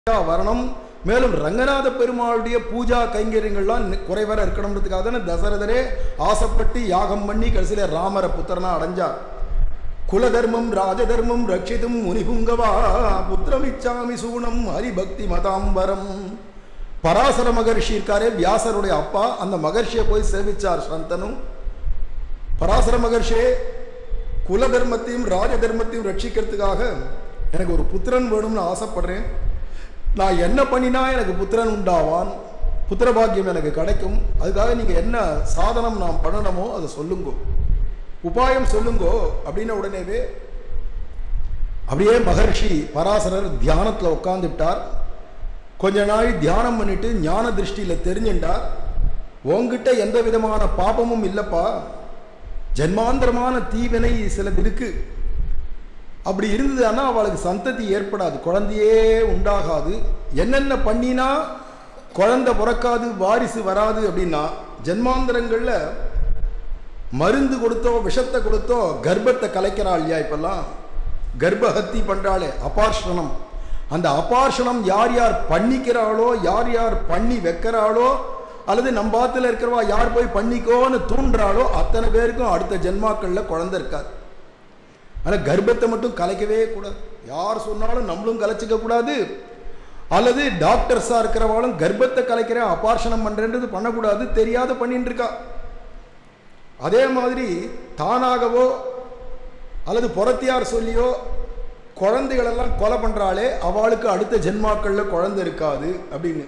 வரணும் மேலும் ரங்கநாத பெருமாளுடைய பூஜா கைங்கரியங்கள்லாம் நி- குறைவர இருக்கணுன்றதுக்காக தானே தசரதரே ஆசைப்பட்டு யாகம் பண்ணி கடைசியில ராமர புத்திரனா அடைஞ்சார் குலதர்மம் ராஜதர்மம் ரட்சிதும் முனிபுங்கவா புத்திரமிச்சாமி சூனம் ஹரிபக்தி மதாம்பரம் பராசர மகர்ஷி இருக்காரே வியாசருடைய அப்பா அந்த மகர்ஷியை போய் சேவிச்சார் சந்தனு பராசர மகர்ஷியே குல தர்மத்தையும் ராஜ தர்மத்தையும் ரட்சிக்கிறதுக்காக எனக்கு ஒரு புத்திரன் வேணும்னு ஆசைப்படுறேன் நான் என்ன பண்ணினா எனக்கு புத்திரன் உண்டாவான் புத்திர பாக்கியம் எனக்கு கிடைக்கும் அதுக்காக நீங்கள் என்ன சாதனம் நான் பண்ணணுமோ அதை சொல்லுங்கோ உபாயம் சொல்லுங்கோ அப்படின்ன உடனேவே அப்படியே மகர்ஷி பராசரர் தியானத்தில் உட்காந்துட்டார் கொஞ்ச நாள் தியானம் பண்ணிட்டு ஞான திருஷ்டியில் தெரிஞ்சுட்டார் உங்ககிட்ட எந்த விதமான பாபமும் இல்லைப்பா ஜென்மாந்தரமான தீவினை சிலது இருக்கு அப்படி இருந்ததுன்னா அவளுக்கு சந்ததி ஏற்படாது குழந்தையே உண்டாகாது என்னென்ன பண்ணினா குழந்தை பிறக்காது வாரிசு வராது அப்படின்னா ஜென்மாந்தரங்களில் மருந்து கொடுத்தோ விஷத்தை கொடுத்தோ கர்ப்பத்தை கலைக்கிறாள் இல்லையா இப்பெல்லாம் கர்ப்பஹத்தி பண்றாளே அபார்ஷணம் அந்த அபார்ஷணம் யார் யார் பண்ணிக்கிறாளோ யார் யார் பண்ணி வைக்கிறாளோ அல்லது நம்ம ஆத்துல இருக்கிறவா யார் போய் பண்ணிக்கோன்னு தூண்டுறாளோ அத்தனை பேருக்கும் அடுத்த ஜென்மாக்கள்ல குழந்தை இருக்காது ஆனால் கர்ப்பத்தை மட்டும் கலைக்கவே கூடாது யார் சொன்னாலும் நம்மளும் கலைச்சிக்க கூடாது அல்லது டாக்டர்ஸா இருக்கிறவாளும் கர்ப்பத்தை கலைக்கிறேன் அபார்ஷணம் பண்றேன்றது பண்ணக்கூடாது தெரியாத பண்ணிட்டு இருக்கா அதே மாதிரி தானாகவோ அல்லது புறத்தியார் சொல்லியோ குழந்தைகளெல்லாம் கொலை பண்றாளே அவளுக்கு அடுத்த ஜென்மாக்கள்ல குழந்தை இருக்காது அப்படின்னு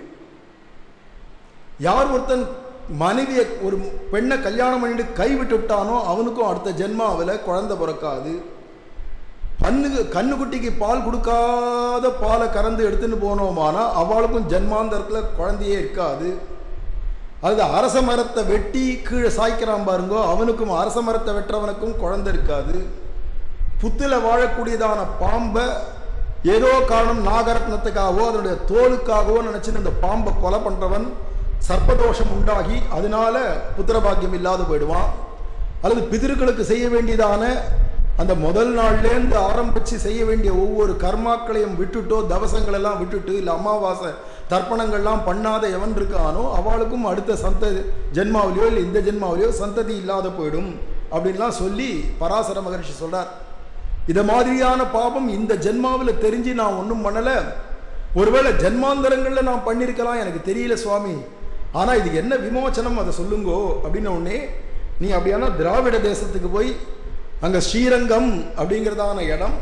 யார் ஒருத்தன் மனைவியை ஒரு பெண்ணை கல்யாணம் பண்ணிட்டு கை விட்டு விட்டானோ அவனுக்கும் அடுத்த ஜென்மாவில் குழந்தை பிறக்காது கண்ணுக்கு கண்ணுக்குட்டிக்கு பால் கொடுக்காத பாலை கறந்து எடுத்துன்னு போனோமானா அவளுக்கும் ஜென்மாந்தரத்தில் குழந்தையே இருக்காது அது அரச மரத்தை வெட்டி கீழே சாய்க்கிறான் பாருங்கோ அவனுக்கும் அரச மரத்தை வெட்டுறவனுக்கும் குழந்தை இருக்காது புத்துல வாழக்கூடியதான பாம்பை ஏதோ காரணம் நாகரத்னத்துக்காகவோ அதனுடைய தோலுக்காகவோ நினைச்சு அந்த பாம்பை கொலை பண்றவன் சர்ப்பதோஷம் உண்டாகி அதனால புத்திரபாக்கியம் இல்லாத போயிடுவான் அல்லது பிதர்களுக்கு செய்ய வேண்டியதான அந்த முதல் நாள்லேருந்து ஆரம்பிச்சு செய்ய வேண்டிய ஒவ்வொரு கர்மாக்களையும் விட்டுட்டோ தவசங்கள் எல்லாம் விட்டுட்டு இல்லை அமாவாசை தர்ப்பணங்கள்லாம் பண்ணாத எவன் இருக்கானோ அவளுக்கும் அடுத்த சந்த ஜென்மாவிலையோ இல்லை இந்த ஜென்மாவிலையோ சந்ததி இல்லாத போயிடும் அப்படின்லாம் சொல்லி பராசர மகரிஷி சொல்றார் இத மாதிரியான பாபம் இந்த ஜென்மாவில் தெரிஞ்சு நான் ஒன்றும் பண்ணலை ஒருவேளை ஜென்மாந்தரங்களில் நான் பண்ணியிருக்கலாம் எனக்கு தெரியல சுவாமி ஆனால் இதுக்கு என்ன விமோச்சனம் அதை சொல்லுங்கோ அப்படின்ன உடனே நீ அப்படியானா திராவிட தேசத்துக்கு போய் அங்கே ஸ்ரீரங்கம் அப்படிங்கிறதான இடம்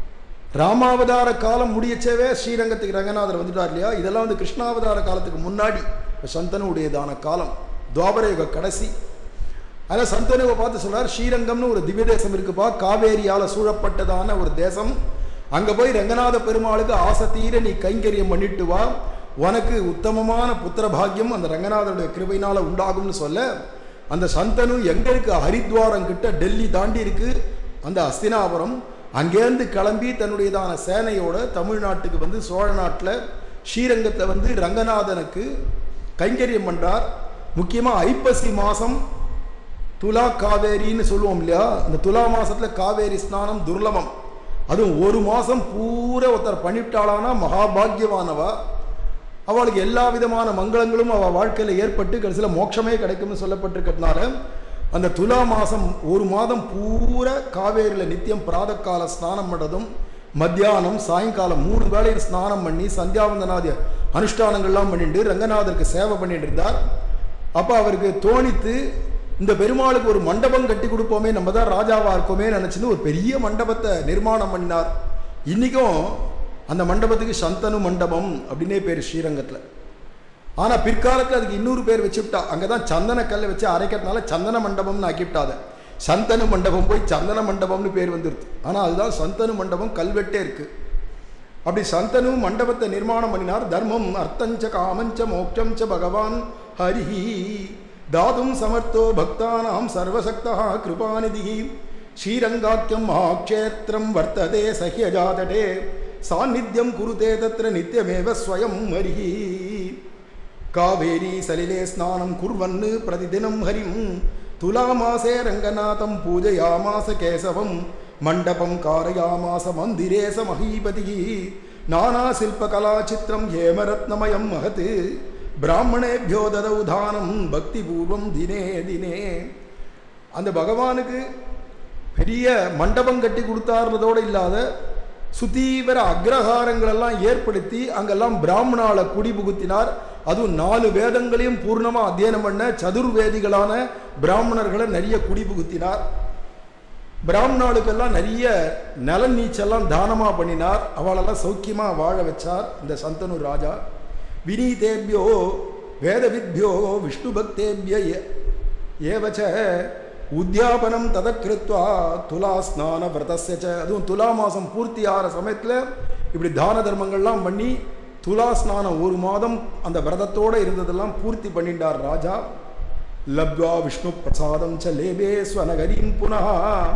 ராமாவதார காலம் முடியச்சவே ஸ்ரீரங்கத்துக்கு ரங்கநாதர் வந்துட்டார் இல்லையா இதெல்லாம் வந்து கிருஷ்ணாவதார காலத்துக்கு முன்னாடி சந்தனுடையதான காலம் துவாபர யுக கடைசி அதில் சந்தனுவை பார்த்து சொல்றார் ஸ்ரீரங்கம்னு ஒரு திவ்ய தேசம் இருக்குப்பா காவேரியால் சூழப்பட்டதான ஒரு தேசம் அங்கே போய் ரங்கநாத பெருமாளுக்கு ஆசை தீர நீ கைங்கரியம் பண்ணிட்டு வா உனக்கு உத்தமமான புத்திர பாக்கியம் அந்த ரங்கநாதருடைய கிருபையினால உண்டாகும்னு சொல்ல அந்த சந்தனு எங்க இருக்கு ஹரித்வாரம் கிட்ட டெல்லி தாண்டி இருக்கு அந்த அஸ்தினாபுரம் அங்கேருந்து கிளம்பி தன்னுடையதான சேனையோட தமிழ்நாட்டுக்கு வந்து சோழ நாட்டில் ஸ்ரீரங்கத்தில் வந்து ரங்கநாதனுக்கு கைங்கரியம் பண்றார் முக்கியமாக ஐப்பசி மாதம் துலா காவேரின்னு சொல்லுவோம் இல்லையா இந்த துலா மாசத்துல காவேரி ஸ்நானம் துர்லபம் அதுவும் ஒரு மாசம் பூரா ஒருத்தர் பண்ணிவிட்டாளானா மகாபாகியவானவா அவளுக்கு எல்லா விதமான மங்களங்களும் அவள் வாழ்க்கையில் ஏற்பட்டு கடைசியில் மோட்சமே கிடைக்கும்னு சொல்லப்பட்டிருக்கிறதுனால அந்த துலா மாதம் ஒரு மாதம் பூரா காவேரியில் நித்தியம் பிராதக்கால ஸ்நானம் பண்ணுறதும் மத்தியானம் சாயங்காலம் மூணு வேளையும் ஸ்நானம் பண்ணி சந்தியாவந்தனாதி அனுஷ்டானங்கள்லாம் பண்ணிட்டு ரங்கநாதருக்கு சேவை பண்ணிட்டு இருந்தார் அப்போ அவருக்கு தோணித்து இந்த பெருமாளுக்கு ஒரு மண்டபம் கட்டி கொடுப்போமே நம்ம தான் ராஜாவா இருக்கோமே நினைச்சுன்னு ஒரு பெரிய மண்டபத்தை நிர்மாணம் பண்ணினார் இன்னைக்கும் அந்த மண்டபத்துக்கு சந்தனு மண்டபம் அப்படின்னே பேர் ஸ்ரீரங்கத்தில் ஆனால் பிற்காலத்தில் அதுக்கு இன்னொரு பேர் வச்சுவிட்டா அங்கே தான் சந்தன கல்லை வச்சு அரைக்கிறதுனால சந்தன மண்டபம்னு ஆக்கிவிட்டாத சந்தனு மண்டபம் போய் சந்தன மண்டபம்னு பேர் வந்துருது ஆனால் அதுதான் சந்தனு மண்டபம் கல்வெட்டே இருக்கு அப்படி சந்தனு மண்டபத்தை நிர்மாணம் பண்ணினார் தர்மம் அர்த்தஞ்ச காமஞ்ச மோட்சம் ச பகவான் ஹரிஹி தாதும் சமர்த்தோ பக்தானாம் சர்வசக்தா கிருபாநிதி ஸ்ரீரங்காக்கியம் மகாக்ஷேத்திரம் வர்த்ததே சஹ்யஜாதடே சாநித்தியம் குருதே தத்ர நித்தியமேவ ஸ்வயம் ஹரிஹி காவேரி சலிலே ஸ்நானம் குர்வன்னு பிரதிதினம் ஹரிம் துலாமாசே ரங்கநாதம் பூஜயாமாச கேசவம் மண்டபம் காரயாமாச மந்திரே ச மகீபதி நானா சில்ப கலாச்சித்திரம் ஹேமரத்னமயம் மகத் பிராமணேபியோ ததௌ தானம் பக்தி பூர்வம் தினே தினே அந்த பகவானுக்கு பெரிய மண்டபம் கட்டி கொடுத்தாருன்றதோடு இல்லாத சுதீவிர அக்ரஹாரங்கள் எல்லாம் ஏற்படுத்தி அங்கெல்லாம் பிராமணால குடி புகுத்தினார் அதுவும் நாலு வேதங்களையும் பூர்ணமா அத்தியனம் பண்ண சதுர்வேதிகளான பிராமணர்களை நிறைய குடி புகுத்தினார் பிராமணாளுக்கெல்லாம் நிறைய நலன் நீச்செல்லாம் தானமா பண்ணினார் அவளெல்லாம் சௌக்கியமா வாழ வச்சார் இந்த சந்தனு ராஜா வினீதேபியோ வேதவித்யோ விஷ்ணு பக்தேபிய ஏ- ஏவச்ச உத்தியாபனம் ததக்கிருத்வா துலா ஸ்நான விரதஸ்ய ச அதுவும் துலா மாதம் பூர்த்தி ஆகிற சமயத்தில் இப்படி தான தர்மங்கள்லாம் பண்ணி துலா ஸ்நானம் ஒரு மாதம் அந்த விரதத்தோடு இருந்ததெல்லாம் பூர்த்தி பண்ணிட்டார் ராஜா லப்வா விஷ்ணு பிரசாதம் ச லேபே ஸ்வனகரீம் புனः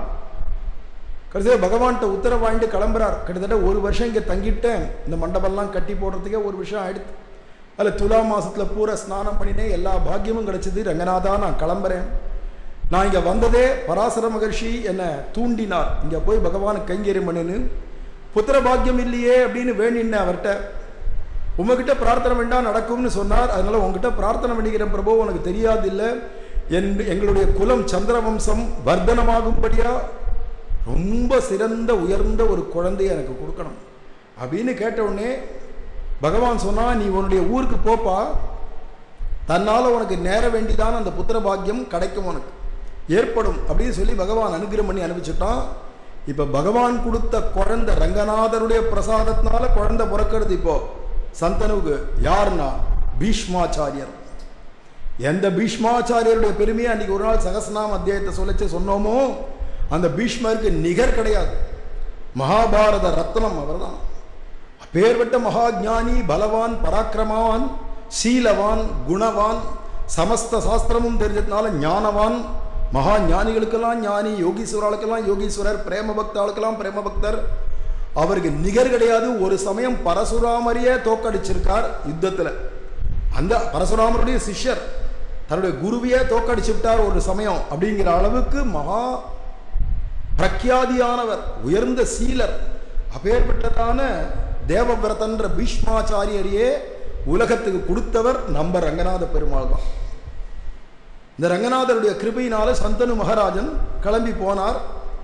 கடைசியாக பகவான்கிட்ட உத்தரவு வாங்கிட்டு கிளம்புறார் கிட்டத்தட்ட ஒரு வருஷம் இங்கே தங்கிட்டேன் இந்த மண்டபம்லாம் கட்டி போடுறதுக்கே ஒரு வருஷம் ஆயிடுத்து அதில் துலா மாசத்துல பூரா ஸ்நானம் பண்ணினேன் எல்லா பாக்கியமும் கிடைச்சது ரங்கநாதா நான் கிளம்புறேன் நான் இங்கே வந்ததே பராசர மகர்ஷி என்னை தூண்டினார் இங்கே போய் பகவானுக்கு கைங்கரியம் பண்ணுன்னு புத்திர பாக்கியம் இல்லையே அப்படின்னு வேண்டினேன் அவர்கிட்ட உங்ககிட்ட பிரார்த்தனை வேண்டாம் நடக்கும்னு சொன்னார் அதனால உங்ககிட்ட பிரார்த்தனை பண்ணிக்கிறேன் பிரபு உனக்கு தெரியாது இல்லை என் எங்களுடைய குலம் சந்திரவம்சம் வர்த்தனமாகும்படியா ரொம்ப சிறந்த உயர்ந்த ஒரு குழந்தையை எனக்கு கொடுக்கணும் அப்படின்னு கேட்ட உடனே பகவான் சொன்னா நீ உன்னுடைய ஊருக்கு போப்பா தன்னால் உனக்கு நேர வேண்டிதான் அந்த புத்திர பாக்கியம் கிடைக்கும் உனக்கு ஏற்படும் அப்படின்னு சொல்லி பகவான் அனுகிரகம் பண்ணி அனுப்பிச்சுட்டான் இப்போ பகவான் கொடுத்த குழந்தை ரங்கநாதருடைய பிரசாதத்தினால குழந்தை பிறக்கிறது இப்போ சந்தனுவுக்கு யாருன்னா பீஷ்மாச்சாரியர் எந்த பீஷ்மாச்சாரியருடைய பெருமையை அன்னைக்கு ஒரு நாள் சகசநாம அத்தியாயத்தை சொல்லிச்சு சொன்னோமோ அந்த பீஷ்மருக்கு நிகர் கிடையாது மகாபாரத ரத்னம் அவர்தான் பேர்பட்ட மகாஜானி பலவான் பராக்கிரமவான் சீலவான் குணவான் சமஸ்த சாஸ்திரமும் தெரிஞ்சதுனால ஞானவான் மகா ஞானிகளுக்கெல்லாம் ஞானி யோகீஸ்வராளுக்கெல்லாம் யோகீஸ்வரர் பிரேம பக்தாளுக்கெல்லாம் பிரேம பக்தர் அவருக்கு நிகர் கிடையாது ஒரு சமயம் பரசுராமரையே தோக்கடிச்சிருக்கார் யுத்தத்தில் அந்த பரசுராமருடைய சிஷ்யர் தன்னுடைய குருவையே தோக்கடிச்சு விட்டார் ஒரு சமயம் அப்படிங்கிற அளவுக்கு மகா பிரக்யாதியானவர் உயர்ந்த சீலர் அப்பேற்பட்டதான தேவவிரதன்ற பீஷ்மாச்சாரியரையே உலகத்துக்கு கொடுத்தவர் நம்ம ரங்கநாத பெருமாள் தான் இந்த ரங்கநாதருடைய கிருபையினால சந்தனு மகாராஜன் கிளம்பி போனார்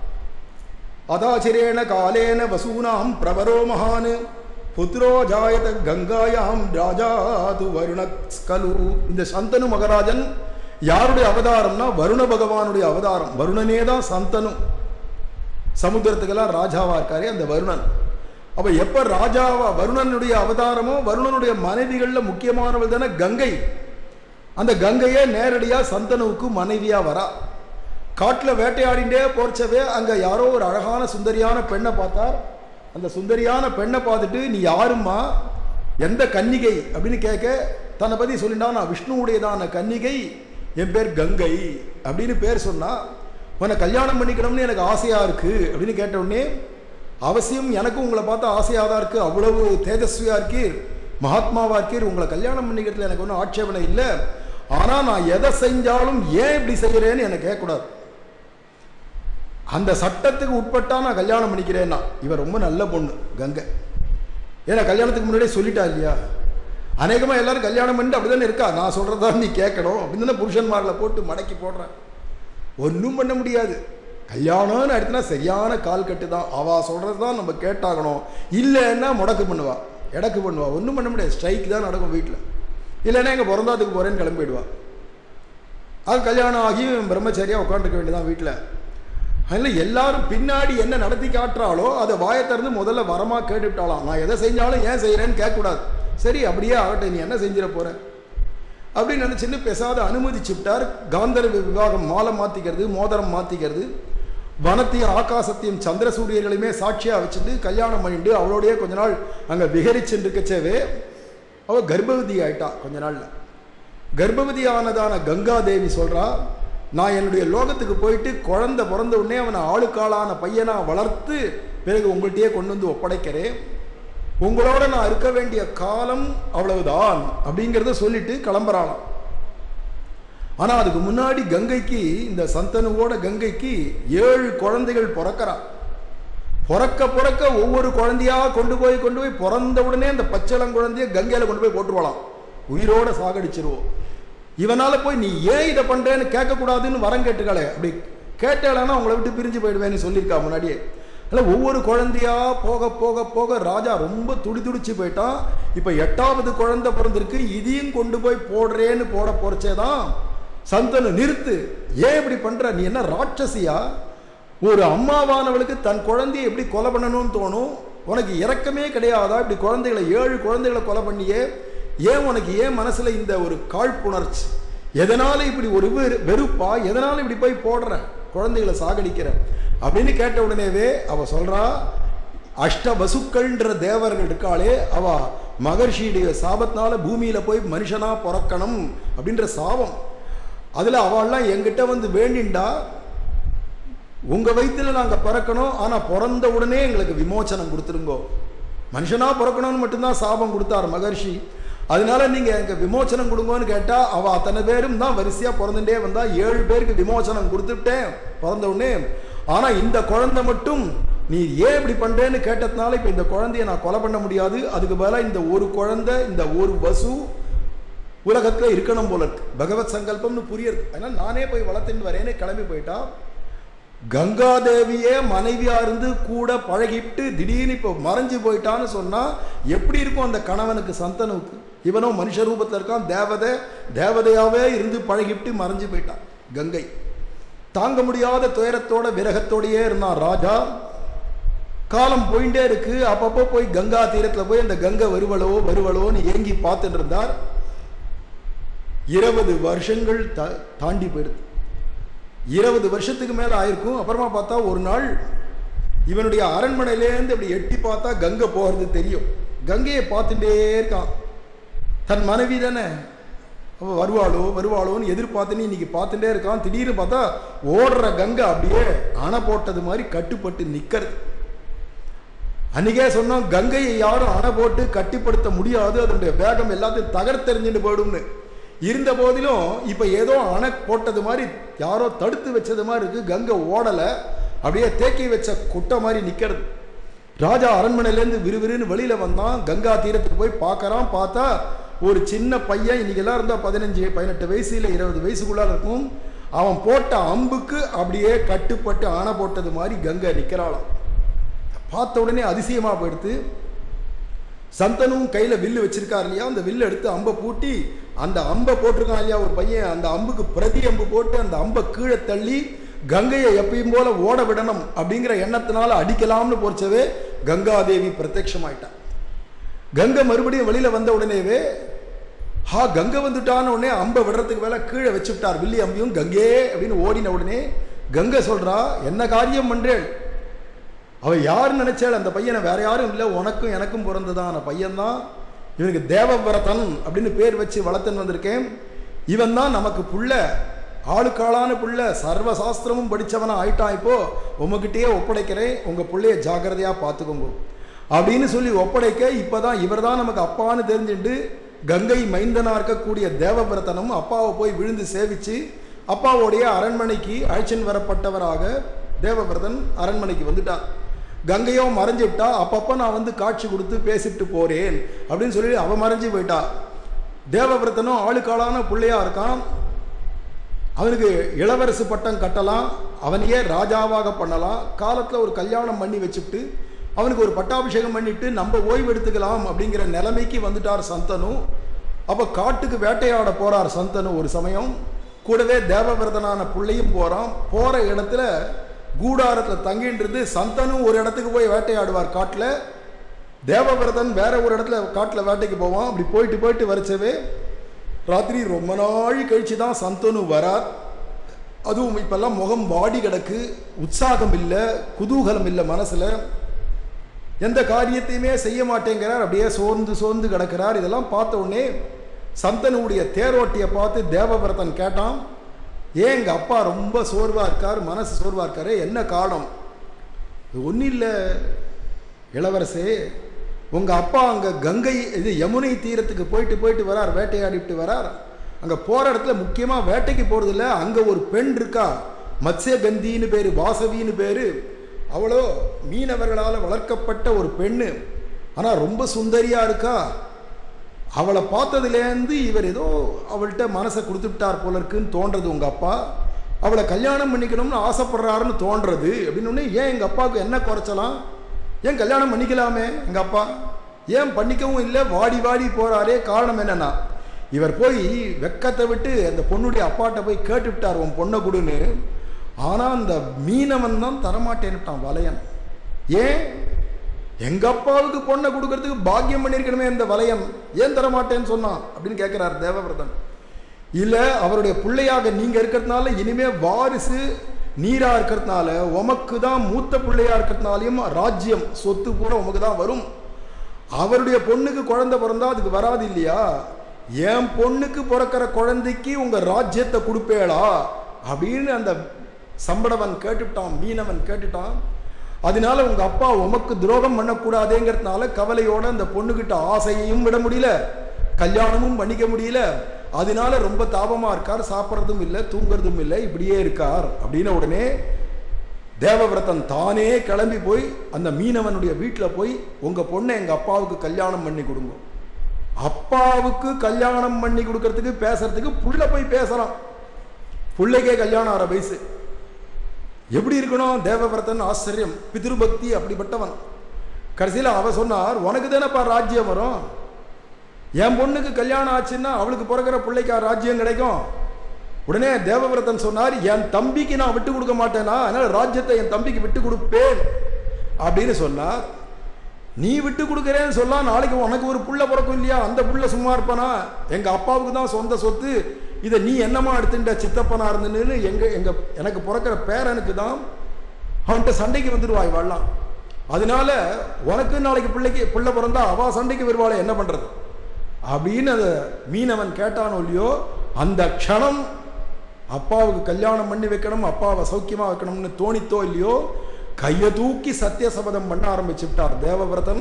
அதாச்சிரேண காலேன வசூனாம் பிரவரோ மகான் புத்திரோ ஜாயத கங்காயாம் ராஜாது வருணஸ்கலு இந்த சந்தனு மகாராஜன் யாருடைய அவதாரம்னா வருண பகவானுடைய அவதாரம் வருணனே தான் சந்தனு சமுத்திரத்துக்கெல்லாம் ராஜாவா இருக்காரு அந்த வருணன் அப்ப எப்ப ராஜாவா வருணனுடைய அவதாரமோ வருணனுடைய மனைவிகள்ல முக்கியமானவள் தானே கங்கை அந்த கங்கையே நேரடியா சந்தனுவுக்கு மனைவியா வரா காட்டுல வேட்டையாடிண்டே போர்ச்சவே அங்க யாரோ ஒரு அழகான சுந்தரியான பெண்ணை பார்த்தார் அந்த சுந்தரியான பெண்ணை பார்த்துட்டு நீ யாரும்மா எந்த கன்னிகை அப்படின்னு கேட்க தன்னை பத்தி சொல்லிட்டா நான் விஷ்ணுவுடையதான கன்னிகை என் பேர் கங்கை அப்படின்னு பேர் சொன்னா உன்னை கல்யாணம் பண்ணிக்கணும்னு எனக்கு ஆசையா இருக்கு அப்படின்னு கேட்ட உடனே அவசியம் எனக்கும் உங்களை பார்த்தா ஆசையாக தான் இருக்கு அவ்வளவு தேஜஸ்வியா இருக்கீர் மகாத்மாவா இருக்கீர் உங்களை கல்யாணம் பண்ணிக்கிறதுல எனக்கு ஒன்றும் ஆட்சேபனை இல்லை ஆனா நான் எதை செஞ்சாலும் ஏன் இப்படி செய்கிறேன்னு எனக்கு கேட்கக்கூடாது அந்த சட்டத்துக்கு உட்பட்டா நான் கல்யாணம் பண்ணிக்கிறேன்னா இவன் ரொம்ப நல்ல பொண்ணு கங்கை ஏன்னா கல்யாணத்துக்கு முன்னாடியே சொல்லிட்டா இல்லையா அநேகமாக எல்லாரும் கல்யாணம் பண்ணிட்டு அப்படிதானே இருக்கா நான் சொல்கிறதா நீ கேட்கணும் அப்படின்னு தானே புருஷன்மார்களை போட்டு மடக்கி போடுறேன் ஒன்றும் பண்ண முடியாது கல்யாணம்னு எடுத்துனா சரியான கால் கட்டு தான் அவ சொல்கிறது தான் நம்ம கேட்டாகணும் இல்லைன்னா முடக்கு பண்ணுவா எடக்கு பண்ணுவா ஒன்றும் பண்ண முடியாது ஸ்ட்ரைக் தான் நடக்கும் வீட்டில் இல்லைன்னா எங்கள் பிறந்தாத்துக்கு போகிறேன்னு கிளம்பிடுவா அது கல்யாணம் ஆகி பிரம்மச்சரியாக உட்காந்துருக்க வேண்டியதான் வீட்டில் அதில் எல்லாரும் பின்னாடி என்ன நடத்தி காட்டுறாளோ அதை வாயை திறந்து முதல்ல வரமா கேட்டுவிட்டாலாம் நான் எதை செஞ்சாலும் ஏன் செய்கிறேன்னு கேட்கக்கூடாது சரி அப்படியே ஆகட்டும் நீ என்ன செஞ்சிட போற அப்படின்னு நினச்சின்னு பேசாத அனுமதிச்சு விட்டார் காந்தர்வ விவாகம் மாலை மாற்றிக்கிறது மோதிரம் மாற்றிக்கிறது வனத்தையும் ஆகாசத்தையும் சந்திர சூரியர்களையுமே சாட்சியாக வச்சுட்டு கல்யாணம் பண்ணிட்டு அவளோடயே கொஞ்ச நாள் அங்கே விகரிச்சுட்டு இருக்கச்சேவே அவள் கர்ப்பவதி ஆயிட்டா கொஞ்ச நாளில் கர்ப்பவதி ஆனதான கங்காதேவி சொல்கிறா நான் என்னுடைய லோகத்துக்கு போயிட்டு குழந்தை பிறந்த உடனே அவனை ஆளுக்காளான பையனா வளர்த்து பிறகு உங்கள்கிட்டயே கொண்டு வந்து ஒப்படைக்கிறேன் உங்களோட நான் இருக்க வேண்டிய காலம் அவ்வளவுதான் அப்படிங்கிறத சொல்லிட்டு கிளம்புறாளாம் ஆனா அதுக்கு முன்னாடி கங்கைக்கு இந்த சந்தனுவோட கங்கைக்கு ஏழு குழந்தைகள் பிறக்கிறா பிறக்க பிறக்க ஒவ்வொரு குழந்தையா கொண்டு போய் கொண்டு போய் பிறந்த உடனே அந்த பச்சளம் குழந்தைய கங்கையில கொண்டு போய் போட்டுருவாளாம் உயிரோட சாகடிச்சிருவோம் இவனால போய் நீ ஏன் இதை பண்றேன்னு கேட்கக்கூடாதுன்னு வரம் கேட்டுக்காளே அப்படி கேட்டாளன்னா உங்களை விட்டு பிரிஞ்சு போயிடுவேன்னு சொல்லியிருக்கா முன்னாடியே அதில் ஒவ்வொரு குழந்தையா போக போக போக ராஜா ரொம்ப துடி துடிச்சு போயிட்டான் இப்போ எட்டாவது குழந்தை பிறந்திருக்கு இதையும் கொண்டு போய் போடுறேன்னு போட போறச்சேதான் சந்தனு நிறுத்து ஏன் இப்படி பண்ற நீ என்ன ராட்சசியா ஒரு அம்மாவானவளுக்கு தன் குழந்தையை எப்படி கொலை பண்ணணும்னு தோணும் உனக்கு இரக்கமே கிடையாதா இப்படி குழந்தைகளை ஏழு குழந்தைகளை கொலை பண்ணியே ஏன் உனக்கு ஏன் மனசுல இந்த ஒரு காழ்ப்புணர்ச்சி எதனால இப்படி ஒரு வெறு- வெறுப்பா எதனால இப்படி போய் போடுற குழந்தைகளை சாகடிக்கிற அப்படின்னு கேட்ட உடனேவே அவ சொல்றா அஷ்ட வசுக்கள்ன்ற தேவர்கள் இருக்காளே அவ மகர்ஷியுடைய சாபத்தினால பூமியில போய் மனுஷனா பிறக்கணும் அப்படின்ற சாபம் அதுல அவள்லாம் என்கிட்ட வந்து வேண்டிண்டா உங்க வயித்துல நாங்க பிறக்கணும் ஆனா பிறந்த உடனே எங்களுக்கு விமோச்சனம் கொடுத்துருங்கோ மனுஷனா பிறக்கணும்னு மட்டும்தான் சாபம் கொடுத்தார் மகர்ஷி அதனால நீங்க எனக்கு விமோச்சனம் கொடுங்கன்னு கேட்டா அவ அத்தனை பேரும் தான் வரிசையா பிறந்துட்டே வந்தா ஏழு பேருக்கு விமோச்சனம் கொடுத்துட்டேன் பிறந்த உடனே ஆனா இந்த குழந்தை மட்டும் நீ ஏன் இப்படி பண்றேன்னு கேட்டதுனால இப்ப இந்த குழந்தைய நான் கொலை பண்ண முடியாது அதுக்கு பதிலா இந்த ஒரு குழந்தை இந்த ஒரு வசு உலகத்துல இருக்கணும் போல இருக்கு பகவத் சங்கல்பம்னு புரியுது அதனால நானே போய் வளர்த்துட்டு வரேன்னு கிளம்பி போயிட்டா கங்காதேவியே மனைவியா இருந்து கூட பழகிட்டு திடீர்னு இப்போ மறைஞ்சு போயிட்டான்னு சொன்னா எப்படி இருக்கும் அந்த கணவனுக்கு சந்தனுக்கு இவனும் மனுஷ ரூபத்தில் இருக்கான் தேவதை தேவதையாவே இருந்து பழகிட்டு மறைஞ்சு போயிட்டான் கங்கை தாங்க முடியாத துயரத்தோட விரகத்தோடயே இருந்தான் ராஜா காலம் போயிட்டே இருக்கு அப்பப்போ போய் கங்கா தீரத்துல போய் அந்த கங்கை வருவளோ வருவளோன்னு ஏங்கி பார்த்துட்டு இருந்தார் இருபது வருஷங்கள் தா- தாண்டி போயிடுது இருபது வருஷத்துக்கு மேல ஆயிருக்கும் அப்புறமா பார்த்தா ஒரு நாள் இவனுடைய அரண்மனையிலேருந்து இப்படி எட்டி பார்த்தா கங்கை போகிறது தெரியும் கங்கையை பார்த்துட்டே இருக்கான் தன் மனைவி தானே அவ வருவாளோ வருவாளோன்னு எதிர்பார்த்துன்னு இன்னைக்கு பார்த்துட்டே இருக்கான் திடீர்னு பார்த்தா ஓடுற கங்கை அப்படியே அணை போட்டது மாதிரி கட்டுப்பட்டு நிக்கிறது அன்னைக்கே சொன்னோம் கங்கையை யாரும் அணை போட்டு கட்டிப்படுத்த முடியாது அதனுடைய வேகம் எல்லாத்தையும் தகர்த்தெறிஞ்சுட்டு போயிடும்னு இருந்த போதிலும் இப்ப ஏதோ அணை போட்டது மாதிரி யாரோ தடுத்து வச்சது மாதிரி இருக்கு கங்கை ஓடல அப்படியே தேக்கி வச்ச குட்டை மாதிரி நிக்கிறது ராஜா அரண்மனையிலேருந்து விறுவிறுன்னு வெளியில வந்தான் கங்கா தீரத்துக்கு போய் பார்க்கறான் பார்த்தா ஒரு சின்ன பையன் இன்னைக்கெல்லாம் இருந்தா பதினஞ்சு பதினெட்டு வயசு இல்லை இருபது வயசுக்குள்ளார இருக்கும் அவன் போட்ட அம்புக்கு அப்படியே கட்டுப்பட்டு அணை போட்டது மாதிரி கங்கை நிக்கிறாளாம் பார்த்த உடனே அதிசயமா போயிடுத்து சந்தனும் கையில வில்லு வச்சிருக்கார் இல்லையா அந்த வில்லு எடுத்து அம்பை பூட்டி அந்த அம்பை போட்டிருக்கான் இல்லையா ஒரு பையன் அந்த அம்புக்கு பிரதி அம்பு போட்டு அந்த அம்பை கீழே தள்ளி கங்கையை எப்பயும் போல ஓட விடணும் அப்படிங்கிற எண்ணத்தினால அடிக்கலாம்னு போச்சவே கங்காதேவி பிரத்யட்சமாயிட்டான் கங்கை மறுபடியும் வெளியில வந்த உடனேவே ஹா கங்கை வந்துட்டான உடனே அம்பை விடுறதுக்கு மேல கீழே வச்சு விட்டார் வில்லி அம்பியும் கங்கே அப்படின்னு ஓடின உடனே கங்கை சொல்றா என்ன காரியம் பண்றேன் அவ யாருன்னு நினைச்சாள் அந்த பையனை வேற யாரும் இல்லை உனக்கும் எனக்கும் பிறந்ததான பையன்தான் இவனுக்கு தேவவிரதன் அப்படின்னு பேர் வச்சு வளர்த்துன்னு வந்திருக்கேன் இவன் தான் நமக்கு புள்ள ஆளுக்காளான புள்ள சர்வ சாஸ்திரமும் படிச்சவனா ஆயிட்டான் இப்போ உங்ககிட்டயே ஒப்படைக்கிறேன் உங்க புள்ளைய ஜாக்கிரதையா பார்த்துக்கோங்க அப்படின்னு சொல்லி ஒப்படைக்க இப்பதான் இவர் தான் நமக்கு அப்பான்னு தெரிஞ்சுட்டு கங்கை மைந்தனா இருக்கக்கூடிய தேவவிரதனும் அப்பாவை போய் விழுந்து சேவிச்சு அப்பாவுடைய அரண்மனைக்கு அழைச்சின் வரப்பட்டவராக தேவவிரதன் அரண்மனைக்கு வந்துட்டார் கங்கையோ மறைஞ்சு விட்டா அப்பப்போ நான் வந்து காட்சி கொடுத்து பேசிட்டு போறேன் அப்படின்னு சொல்லி அவ மறைஞ்சு போயிட்டா தேவவிரதனும் ஆளுக்காளான பிள்ளையா இருக்கான் அவனுக்கு இளவரசு பட்டம் கட்டலாம் அவனையே ராஜாவாக பண்ணலாம் காலத்துல ஒரு கல்யாணம் பண்ணி வச்சுட்டு அவனுக்கு ஒரு பட்டாபிஷேகம் பண்ணிட்டு நம்ம ஓய்வு எடுத்துக்கலாம் அப்படிங்கிற நிலைமைக்கு வந்துட்டார் சந்தனு அப்ப காட்டுக்கு வேட்டையாட போறார் சந்தனு ஒரு சமயம் கூடவே தேவவிரதனான பிள்ளையும் போறான் போற இடத்துல கூடாரத்துல தங்கிட்டு இருந்து சந்தனும் ஒரு இடத்துக்கு போய் வேட்டையாடுவார் காட்டுல தேவவிரதன் வேற ஒரு இடத்துல காட்டுல வேட்டைக்கு போவான் அப்படி போயிட்டு போயிட்டு வரைச்சவே ராத்திரி ரொம்ப நாள் கழிச்சு தான் சந்தனு வரார் அதுவும் இப்பெல்லாம் முகம் வாடி கிடக்கு உற்சாகம் இல்லை குதூகலம் இல்லை மனசுல எந்த காரியத்தையுமே செய்ய மாட்டேங்கிறார் அப்படியே சோர்ந்து சோர்ந்து கிடக்கிறார் இதெல்லாம் பார்த்த உடனே சந்தனுடைய தேரோட்டியை பார்த்து தேவவிரதன் கேட்டான் ஏன் எங்க அப்பா ரொம்ப சோர்வா இருக்கார் மனசு சோர்வா இருக்காரு என்ன காரணம் ஒன்றும் இல்லை இளவரசே உங்க அப்பா அங்க கங்கை இது யமுனை தீரத்துக்கு போயிட்டு போயிட்டு வரார் வேட்டையாடிட்டு வரார் அங்க போற இடத்துல முக்கியமா வேட்டைக்கு போறது இல்ல அங்க ஒரு பெண் இருக்கா மத்ஸ்யகந்தின்னு பேரு வாசவின்னு பேரு அவளோ மீனவர்களால் வளர்க்கப்பட்ட ஒரு பெண்ணு ஆனால் ரொம்ப சுந்தரியா இருக்கா அவளை பார்த்ததுலேருந்து இவர் ஏதோ அவள்கிட்ட மனசை கொடுத்துட்டார் போல இருக்குன்னு தோன்றது உங்கள் அப்பா அவளை கல்யாணம் பண்ணிக்கணும்னு ஆசைப்படுறாருன்னு தோன்றது அப்படின்னு உடனே ஏன் எங்கள் அப்பாவுக்கு என்ன குறைச்சலாம் ஏன் கல்யாணம் பண்ணிக்கலாமே எங்கள் அப்பா ஏன் பண்ணிக்கவும் இல்லை வாடி வாடி போகிறாரே காரணம் என்னன்னா இவர் போய் வெக்கத்தை விட்டு அந்த பொண்ணுடைய அப்பாட்ட போய் கேட்டுவிட்டார் உன் பொண்ணை கொடுன்னு ஆனால் அந்த மீனவன் தான் தரமாட்டேன்னுட்டான் வலையன் ஏன் எங்க அப்பாவுக்கு பொண்ணை கொடுக்கறதுக்கு பாக்கியம் பண்ணியிருக்கணுமே இந்த வலயம் ஏன் தரமாட்டேன்னு சொன்னான் அப்படின்னு கேட்கிறார் தேவவிரதன் இல்ல அவருடைய பிள்ளையாக நீங்க இருக்கிறதுனால இனிமே வாரிசு நீரா இருக்கிறதுனால உமக்கு தான் மூத்த பிள்ளையா இருக்கிறதுனாலையும் ராஜ்யம் சொத்து கூட உமக்கு தான் வரும் அவருடைய பொண்ணுக்கு குழந்தை பிறந்தா அதுக்கு வராது இல்லையா என் பொண்ணுக்கு பிறக்கிற குழந்தைக்கு உங்க ராஜ்யத்தை கொடுப்பேளா அப்படின்னு அந்த சம்படவன் கேட்டுட்டான் மீனவன் கேட்டுட்டான் அதனால உங்க அப்பா உமக்கு துரோகம் பண்ணக்கூடாதேங்கிறதுனால கவலையோட அந்த பொண்ணுகிட்ட ஆசையையும் விட முடியல கல்யாணமும் பண்ணிக்க முடியல அதனால ரொம்ப தாபமா இருக்கார் சாப்பிட்றதும் இல்லை தூங்குறதும் இல்லை இப்படியே இருக்கார் அப்படின்ன உடனே தேவவிரதன் தானே கிளம்பி போய் அந்த மீனவனுடைய வீட்டில் போய் உங்க பொண்ணை எங்க அப்பாவுக்கு கல்யாணம் பண்ணி கொடுங்க அப்பாவுக்கு கல்யாணம் பண்ணி கொடுக்கறதுக்கு பேசுறதுக்கு புள்ள போய் பேசுறான் புள்ளைக்கே கல்யாணம் ஆற வயசு எப்படி இருக்கணும் தேவவிரதன் ஆச்சரியம் பிதிருபக்தி அப்படிப்பட்டவன் கடைசியில் அவ சொன்னார் உனக்கு தானேப்பா ராஜ்யம் வரும் என் பொண்ணுக்கு கல்யாணம் ஆச்சுன்னா அவளுக்கு பிறக்கிற பிள்ளைக்கா ராஜ்யம் கிடைக்கும் உடனே தேவவிரதன் சொன்னார் என் தம்பிக்கு நான் விட்டு கொடுக்க மாட்டேனா அதனால ராஜ்யத்தை என் தம்பிக்கு விட்டு கொடுப்பேன் அப்படின்னு சொன்னார் நீ விட்டு கொடுக்குறேன்னு சொல்லா நாளைக்கு உனக்கு ஒரு புள்ள பிறக்கும் இல்லையா அந்த புள்ள சும்மா இருப்பானா எங்க அப்பாவுக்கு தான் சொந்த சொத்து இதை நீ என்னமா எடுத்துட்ட சித்தப்பனா இருந்துன்னு எங்க எங்க எனக்கு பிறக்கிற பேரனுக்கு தான் அவன்கிட்ட சண்டைக்கு வந்துடுவாய் வாழலாம் அதனால உனக்கு நாளைக்கு பிள்ளைக்கு பிள்ளை பிறந்தா அவ சண்டைக்கு வருவாளே என்ன பண்றது அப்படின்னு அதை மீனவன் கேட்டானோ இல்லையோ அந்த க்ஷணம் அப்பாவுக்கு கல்யாணம் பண்ணி வைக்கணும் அப்பாவை சௌக்கியமா வைக்கணும்னு தோணித்தோ இல்லையோ கையை தூக்கி சத்திய சபதம் பண்ண ஆரம்பிச்சுட்டார் தேவவிரதன்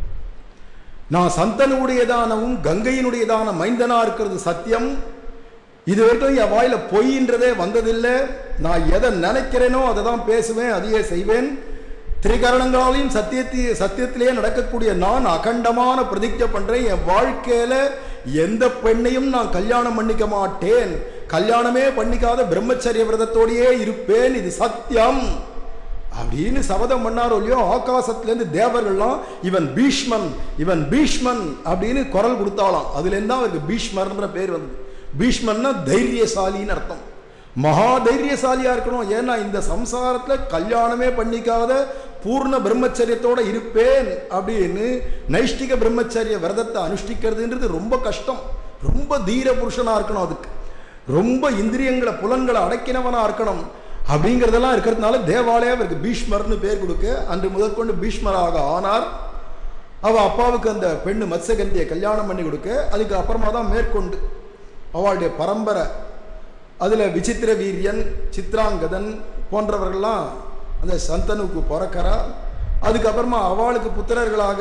நான் சந்தனுடையதானவும் கங்கையினுடையதான மைந்தனா இருக்கிறது சத்தியம் இது வரைக்கும் என் வாயில பொய்ன்றதே வந்ததில்லை நான் எதை நினைக்கிறேனோ அதை தான் பேசுவேன் அதையே செய்வேன் திரிகரணங்களாலையும் சத்தியத்தி சத்தியத்திலேயே நடக்கக்கூடிய நான் அகண்டமான பிரதிஜை பண்றேன் என் வாழ்க்கையில எந்த பெண்ணையும் நான் கல்யாணம் பண்ணிக்க மாட்டேன் கல்யாணமே பண்ணிக்காத பிரம்மச்சரிய விரதத்தோடையே இருப்பேன் இது சத்தியம் அப்படின்னு சபதம் பண்ணாரோ இல்லையோ ஆகாசத்திலேருந்து தேவர்கள்லாம் இவன் பீஷ்மன் இவன் பீஷ்மன் அப்படின்னு குரல் கொடுத்தாலாம் அதுலேருந்து தான் அவருக்கு பீஷ்மர்ன்ற பேர் வந்தது பீஷ்மன்னா தைரியசாலின்னு அர்த்தம் மகா தைரியசாலியா இருக்கணும் ஏன்னா இந்த சம்சாரத்துல கல்யாணமே பண்ணிக்காத பூர்ண பிரம்மச்சரியத்தோட இருப்பேன் அப்படின்னு நைஷ்டிக பிரம்மச்சரிய விரதத்தை அனுஷ்டிக்கிறதுன்றது ரொம்ப கஷ்டம் ரொம்ப தீர புருஷனா இருக்கணும் அதுக்கு ரொம்ப இந்திரியங்களை புலன்களை அடக்கினவனா இருக்கணும் அப்படிங்கிறதெல்லாம் இருக்கிறதுனால தேவாலயம் அவருக்கு பீஷ்மர்னு பேர் கொடுக்க அன்று முதற்கொண்டு பீஷ்மராக ஆனார் அவ அப்பாவுக்கு அந்த பெண்ணு மத்சகந்தியை கல்யாணம் பண்ணி கொடுக்க அதுக்கு அப்புறமா தான் மேற்கொண்டு அவளுடைய பரம்பரை அதில் விசித்திர வீரியன் சித்ராங்கதன் போன்றவர்கள்லாம் அந்த சந்தனுக்கு பிறக்கிறா அதுக்கப்புறமா அவளுக்கு புத்திரர்களாக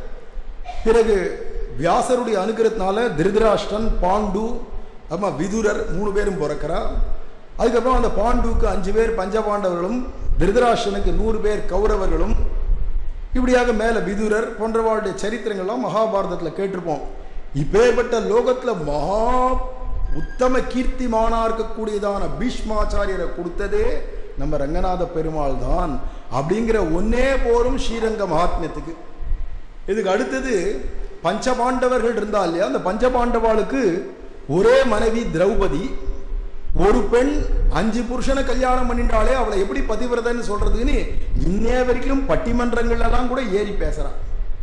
பிறகு வியாசருடைய அனுகிரகத்தினால திருதராஷ்டன் பாண்டு அப்புறமா விதுரர் மூணு பேரும் பிறக்கிறா அதுக்கப்புறம் அந்த பாண்டுவுக்கு அஞ்சு பேர் பஞ்சபாண்டவர்களும் திருதராஷ்டனுக்கு நூறு பேர் கௌரவர்களும் இப்படியாக மேலே விதுரர் போன்றவாளுடைய சரித்திரங்கள்லாம் மகாபாரதத்தில் கேட்டிருப்போம் இப்பேற்பட்ட லோகத்தில் மகா உத்தம கீர்த்திமானா இருக்கக்கூடியதான பீஷ்மாச்சாரியரை கொடுத்ததே நம்ம ரங்கநாத பெருமாள் தான் அப்படிங்கிற ஒன்னே போரும் ஸ்ரீரங்க மகாத்மியத்துக்கு இதுக்கு அடுத்தது பஞ்சபாண்டவர்கள் இருந்தா இல்லையா அந்த பஞ்சபாண்டவாளுக்கு ஒரே மனைவி திரௌபதி ஒரு பெண் அஞ்சு புருஷனை கல்யாணம் பண்ணிட்டாலே அவளை எப்படி பதிவிரதன்னு சொல்றதுன்னு இன்னே வரைக்கும் பட்டிமன்றங்கள்லாம் கூட ஏறி பேசுறான்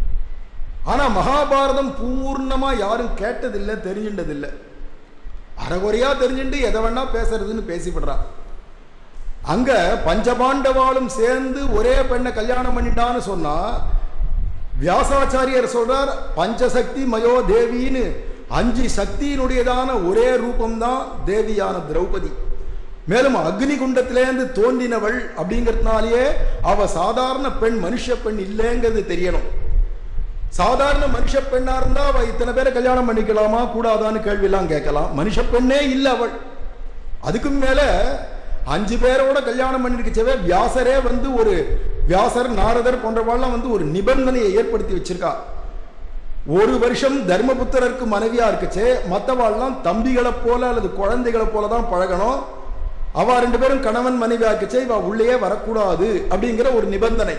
ஆனா மகாபாரதம் பூர்ணமா யாரும் கேட்டதில்லை தெரிஞ்சின்றதில்லை அறகுறையா தெரிஞ்சுட்டு எதை வேணா பேசுறதுன்னு பேசிவிடுறான் அங்க பஞ்சபாண்டவாளும் சேர்ந்து ஒரே பெண்ணை கல்யாணம் பண்ணிட்டான்னு சொன்னா வியாசாச்சாரியர் சொல்றார் பஞ்சசக்தி மயோ தேவின்னு அஞ்சு சக்தியினுடையதான ஒரே ரூபம்தான் தேவியான திரௌபதி மேலும் அக்னி குண்டத்திலேருந்து தோன்றினவள் அப்படிங்கிறதுனாலேயே அவ சாதாரண பெண் மனுஷ பெண் இல்லைங்கிறது தெரியணும் சாதாரண மனுஷ பெண்ணா இருந்தா அவ இத்தனை பேரை கல்யாணம் பண்ணிக்கலாமா கூடாதான்னு கேள்வி எல்லாம் கேட்கலாம் மனுஷ பெண்ணே இல்லை அவள் அதுக்கும் மேல அஞ்சு பேரோட கல்யாணம் பண்ணிருக்கச்சவே வியாசரே வந்து ஒரு வியாசர் நாரதர் போன்றவாள்லாம் வந்து ஒரு நிபந்தனையை ஏற்படுத்தி வச்சிருக்கா ஒரு வருஷம் தர்மபுத்திரருக்கு மனைவியா இருக்குச்சே மற்றவாள்லாம் தம்பிகளை போல அல்லது குழந்தைகளை போல தான் பழகணும் அவ ரெண்டு பேரும் கணவன் மனைவி ஆக்குச்சே இவ உள்ளேயே வரக்கூடாது அப்படிங்கிற ஒரு நிபந்தனை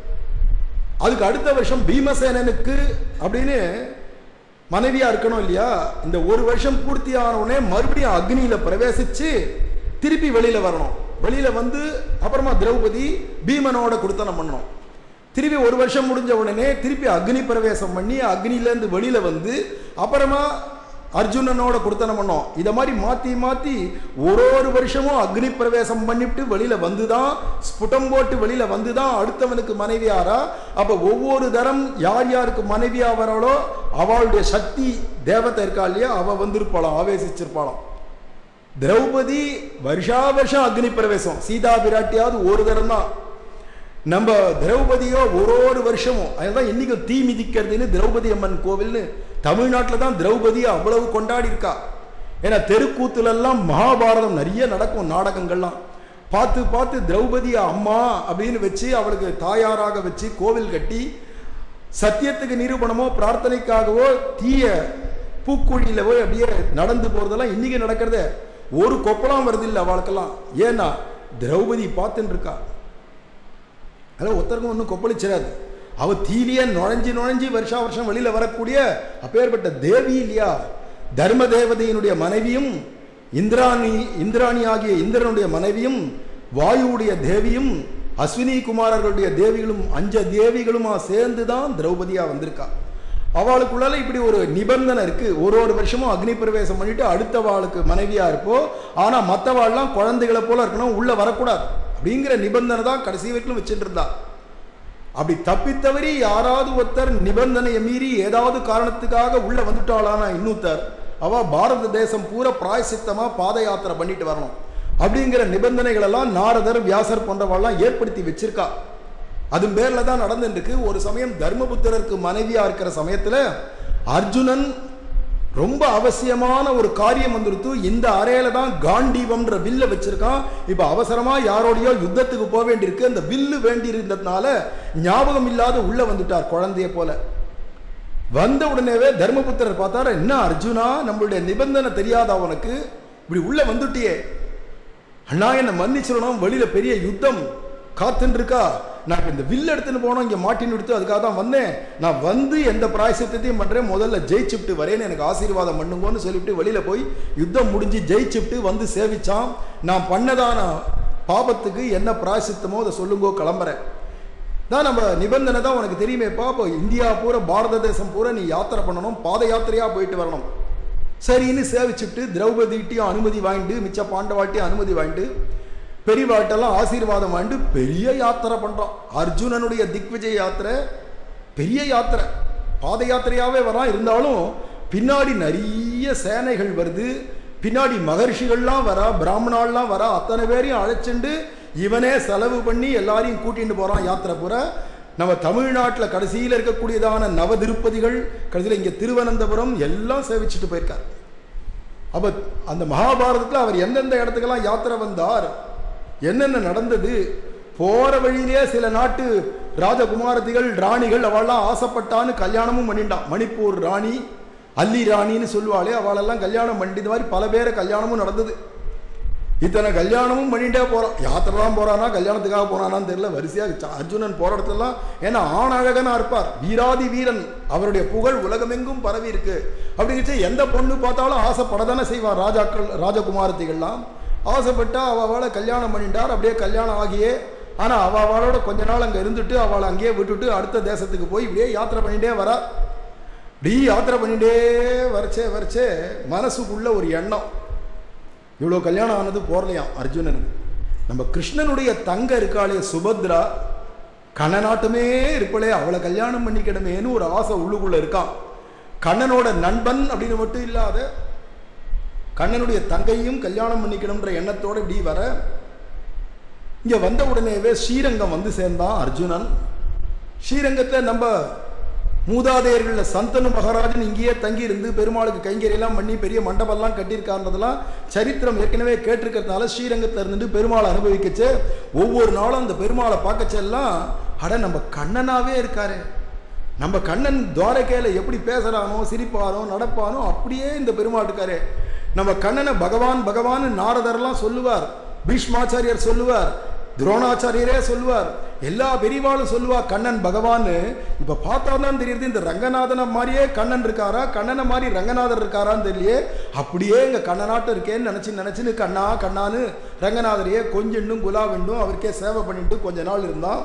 அதுக்கு அடுத்த வருஷம் பீமசேனனுக்கு அப்படின்னு மனைவியா இருக்கணும் இல்லையா இந்த ஒரு வருஷம் பூர்த்தி ஆனவுடனே மறுபடியும் அக்னியில பிரவேசிச்சு திருப்பி வெளியில வரணும் வெளியில வந்து அப்புறமா திரௌபதி பீமனோட கொடுத்தனம் பண்ணணும் திருப்பி ஒரு வருஷம் முடிஞ்ச உடனே திருப்பி அக்னி பிரவேசம் பண்ணி அக்னியிலேருந்து வெளியில வந்து அப்புறமா அர்ஜுனனோட கொடுத்தனம் பண்ணோம் இதை மாதிரி மாத்தி மாத்தி ஒரு ஒரு வருஷமும் அக்னி பிரவேசம் பண்ணிவிட்டு வெளியில வந்துதான் ஸ்புடம் போட்டு வெளியில வந்துதான் அடுத்தவனுக்கு மனைவியாரா அப்ப ஒவ்வொரு தரம் யார் யாருக்கு மனைவியா வராளோ அவளுடைய சக்தி தேவதை இருக்கா இல்லையா அவ வந்திருப்பாளாம் ஆவேசிச்சிருப்பாளாம் திரௌபதி வருஷா வருஷம் அக்னி பிரவேசம் சீதா பிராட்டியாவது ஒரு தரம் தான் நம்ம திரௌபதியோ ஒரு ஒரு வருஷமும் அதுதான் இன்னைக்கும் தீ மிதிக்கிறதுன்னு திரௌபதி அம்மன் கோவில்னு தமிழ்நாட்டில் தான் திரௌபதியை அவ்வளவு கொண்டாடி இருக்கா ஏன்னா தெருக்கூத்துல எல்லாம் மகாபாரதம் நிறைய நடக்கும் நாடகங்கள்லாம் பார்த்து பார்த்து திரௌபதியை அம்மா அப்படின்னு வச்சு அவளுக்கு தாயாராக வச்சு கோவில் கட்டி சத்தியத்துக்கு நிரூபணமோ பிரார்த்தனைக்காகவோ தீய பூக்குழியில போய் அப்படியே நடந்து போறதெல்லாம் இன்னைக்கு நடக்கிறத ஒரு கொப்பளம் வருது இல்லை அவளுக்கெல்லாம் ஏன்னா திரௌபதி பார்த்துன்னு இருக்கா அதெல்லாம் ஒருத்தருக்கும் ஒன்றும் கொப்பளிச்சிடாது அவ தீலிய நுழைஞ்சு நுழைஞ்சு வருஷா வருஷம் வெளியில வரக்கூடிய அப்பேற்பட்ட தேவி இல்லையா தர்ம தேவதையினுடைய மனைவியும் இந்திராணி இந்திராணி ஆகிய இந்திரனுடைய மனைவியும் வாயுவுடைய தேவியும் அஸ்வினி குமாரர்களுடைய தேவிகளும் அஞ்ச தேவிகளுமா சேர்ந்து தான் திரௌபதியா வந்திருக்கா அவளுக்குள்ளால இப்படி ஒரு நிபந்தனை இருக்கு ஒரு ஒரு வருஷமும் அக்னி பிரவேசம் பண்ணிட்டு அடுத்த வாளுக்கு மனைவியா இருப்போ ஆனா மற்றவாள்லாம் குழந்தைகளை போல இருக்கணும் உள்ள வரக்கூடாது அப்படிங்கிற நிபந்தனை தான் கடைசி வரைக்கும் வச்சுட்டு இருந்தா அப்படி தப்பித்தவரி யாராவது ஒருத்தர் நிபந்தனையை மீறி ஏதாவது காரணத்துக்காக உள்ள வந்துட்டாளானா இன்னொருத்தர் அவ பாரத தேசம் பூரா பிராயசித்தமா பாத யாத்திரை பண்ணிட்டு வரணும் அப்படிங்கிற நிபந்தனைகள் எல்லாம் நாரதர் வியாசர் போன்றவெல்லாம் ஏற்படுத்தி வச்சிருக்கா அது பேர்ல தான் நடந்துட்டு இருக்கு ஒரு சமயம் தர்மபுத்திரருக்கு மனைவியா இருக்கிற சமயத்துல அர்ஜுனன் ரொம்ப அவசியமான ஒரு காரியம் வந்துருத்து இந்த அறையில தான் காண்டீவம்ன்ற வில்ல வச்சிருக்கான் இப்ப அவசரமா யாரோடையோ யுத்தத்துக்கு போக வேண்டியிருக்கு அந்த வில்லு வேண்டி இருந்ததுனால ஞாபகம் இல்லாத உள்ள வந்துட்டார் குழந்தைய போல வந்த உடனேவே தர்மபுத்திரர் பார்த்தாரு என்ன அர்ஜுனா நம்மளுடைய நிபந்தனை தெரியாதா உனக்கு இப்படி உள்ள வந்துட்டியே அண்ணா என்னை மன்னிச்சிடணும் வெளியில பெரிய யுத்தம் காத்துன்னு இருக்கா நான் இப்ப இந்த வில் எடுத்துன்னு போனோம் இங்க மாட்டின்னு எடுத்து அதுக்காக தான் வந்தேன் நான் வந்து எந்த பிராயசித்தத்தையும் பண்றேன் முதல்ல ஜெயிச்சுப்ட்டு வரேன்னு எனக்கு ஆசீர்வாதம் பண்ணுங்கன்னு சொல்லிவிட்டு வெளியில போய் யுத்தம் முடிஞ்சு ஜெயிச்சுப்ட்டு வந்து சேவிச்சான் நான் பண்ணதான பாபத்துக்கு என்ன பிராயசித்தமோ அதை சொல்லுங்கோ கிளம்புறேன் தான் நம்ம நிபந்தனை தான் உனக்கு தெரியுமேப்பா இப்போ இந்தியா பூரா பாரத தேசம் பூரா நீ யாத்திரை பண்ணணும் பாத யாத்திரையா போயிட்டு வரணும் சரின்னு சேவிச்சுட்டு திரௌபதிட்டையும் அனுமதி வாங்கிட்டு மிச்ச பாண்டவாட்டையும் அனுமதி வாங்கிட்டு பெரியவாட்டெல்லாம் ஆசீர்வாதம் வாங்கிட்டு பெரிய யாத்திரை பண்றான் அர்ஜுனனுடைய திக்விஜய யாத்திரை பெரிய யாத்திரை பாத யாத்திரையாவே வரான் இருந்தாலும் பின்னாடி நிறைய சேனைகள் வருது பின்னாடி மகர்ஷிகள்லாம் வரா பிராமணாலாம் வரா அத்தனை பேரையும் அழைச்சிண்டு இவனே செலவு பண்ணி எல்லாரையும் கூட்டிட்டு போறான் யாத்திரை பூரா நம்ம தமிழ்நாட்டில் கடைசியில் இருக்கக்கூடியதான நவ திருப்பதிகள் கடைசியில் இங்கே திருவனந்தபுரம் எல்லாம் சேவிச்சுட்டு போயிருக்கார் அப்ப அந்த மகாபாரதத்தில் அவர் எந்தெந்த இடத்துக்கெல்லாம் யாத்திரை வந்தார் என்னென்ன நடந்தது போற வழியிலே சில நாட்டு ராஜகுமாரதிகள் ராணிகள் அவள்லாம் ஆசைப்பட்டான்னு கல்யாணமும் பண்ணிட்டான் மணிப்பூர் ராணி அல்லி ராணின்னு சொல்லுவாளே அவளெல்லாம் கல்யாணம் பண்ணிட்டு இந்த மாதிரி பல பேரை கல்யாணமும் நடந்தது இத்தனை கல்யாணமும் பண்ணிட்டே போறான் யாத்திரைலாம் போறானா கல்யாணத்துக்காக போறானான்னு தெரியல வரிசையா ச- அர்ஜுனன் போற இடத்துலலாம் ஏன்னா ஆண் அழகனா இருப்பார் வீராதி வீரன் அவருடைய புகழ் உலகமெங்கும் பரவி இருக்கு அப்படிங்கிச்சு எந்த பொண்ணு பார்த்தாலும் ஆசைப்படதானே செய்வான் ராஜாக்கள் ராஜகுமாரத்திகள்லாம் ஆசைப்பட்டா அவ அவளை கல்யாணம் பண்ணிட்டார் அப்படியே கல்யாணம் ஆகியே ஆனா அவ அவளோட கொஞ்ச நாள் அங்க இருந்துட்டு அவளை அங்கேயே விட்டுட்டு அடுத்த தேசத்துக்கு போய் இப்படியே யாத்திரை பண்ணிட்டே வரா இப்படி யாத்திரை பண்ணிட்டே வரச்சே வரச்சே மனசுக்குள்ள ஒரு எண்ணம் இவ்வளோ கல்யாணம் ஆனது போரலையாம் அர்ஜுனனுக்கு நம்ம கிருஷ்ணனுடைய தங்க இருக்காளே சுபத்ரா கண்ணனாட்டமே இருப்பளே அவளை கல்யாணம் பண்ணிக்கணுமேன்னு ஒரு ஆசை உள்ளுக்குள்ள இருக்கான் கண்ணனோட நண்பன் அப்படின்னு மட்டும் இல்லாத கண்ணனுடைய தங்கையும் கல்யாணம் பண்ணிக்கணும்ன்ற எண்ணத்தோட இப்படி வர இங்க வந்த உடனேவே ஸ்ரீரங்கம் வந்து சேர்ந்தான் அர்ஜுனன் ஸ்ரீரங்கத்தை நம்ம மூதாதையர்களில் சந்தனு மகாராஜன் இங்கேயே தங்கி இருந்து பெருமாளுக்கு கைங்கரியெல்லாம் பண்ணி பெரிய மண்டபம்லாம் கட்டியிருக்காருன்றதெல்லாம் சரித்திரம் ஏற்கனவே கேட்டிருக்கிறதுனால ஸ்ரீரங்கத்தில் இருந்துட்டு பெருமாளை அனுபவிக்கச்சு ஒவ்வொரு நாளும் அந்த பெருமாளை பார்க்கச்செல்லாம் அட நம்ம கண்ணனாவே இருக்காரு நம்ம கண்ணன் துவாரகையில எப்படி பேசுறானோ சிரிப்பானோ நடப்பானோ அப்படியே இந்த பெருமாள் இருக்காரு நம்ம கண்ணனை பகவான் பகவான் நாரதர்லாம் சொல்லுவார் பீஷ்மாச்சாரியர் சொல்லுவார் துரோணாச்சாரியரே சொல்லுவார் எல்லா பெரியவாளும் சொல்லுவா கண்ணன் பகவான்னு இப்ப பார்த்தா தான் தெரியுது இந்த ரங்கநாதனை மாதிரியே கண்ணன் இருக்காரா கண்ணனை மாதிரி ரங்கநாதர் இருக்காரான்னு தெரியலையே அப்படியே இங்க கண்ணனாட்டம் இருக்கேன்னு நினைச்சு நினைச்சுன்னு கண்ணா கண்ணான்னு ரங்கநாதரையே கொஞ்சிண்டும் குலாவெண்டும் அவருக்கே சேவை பண்ணிட்டு கொஞ்ச நாள் இருந்தான்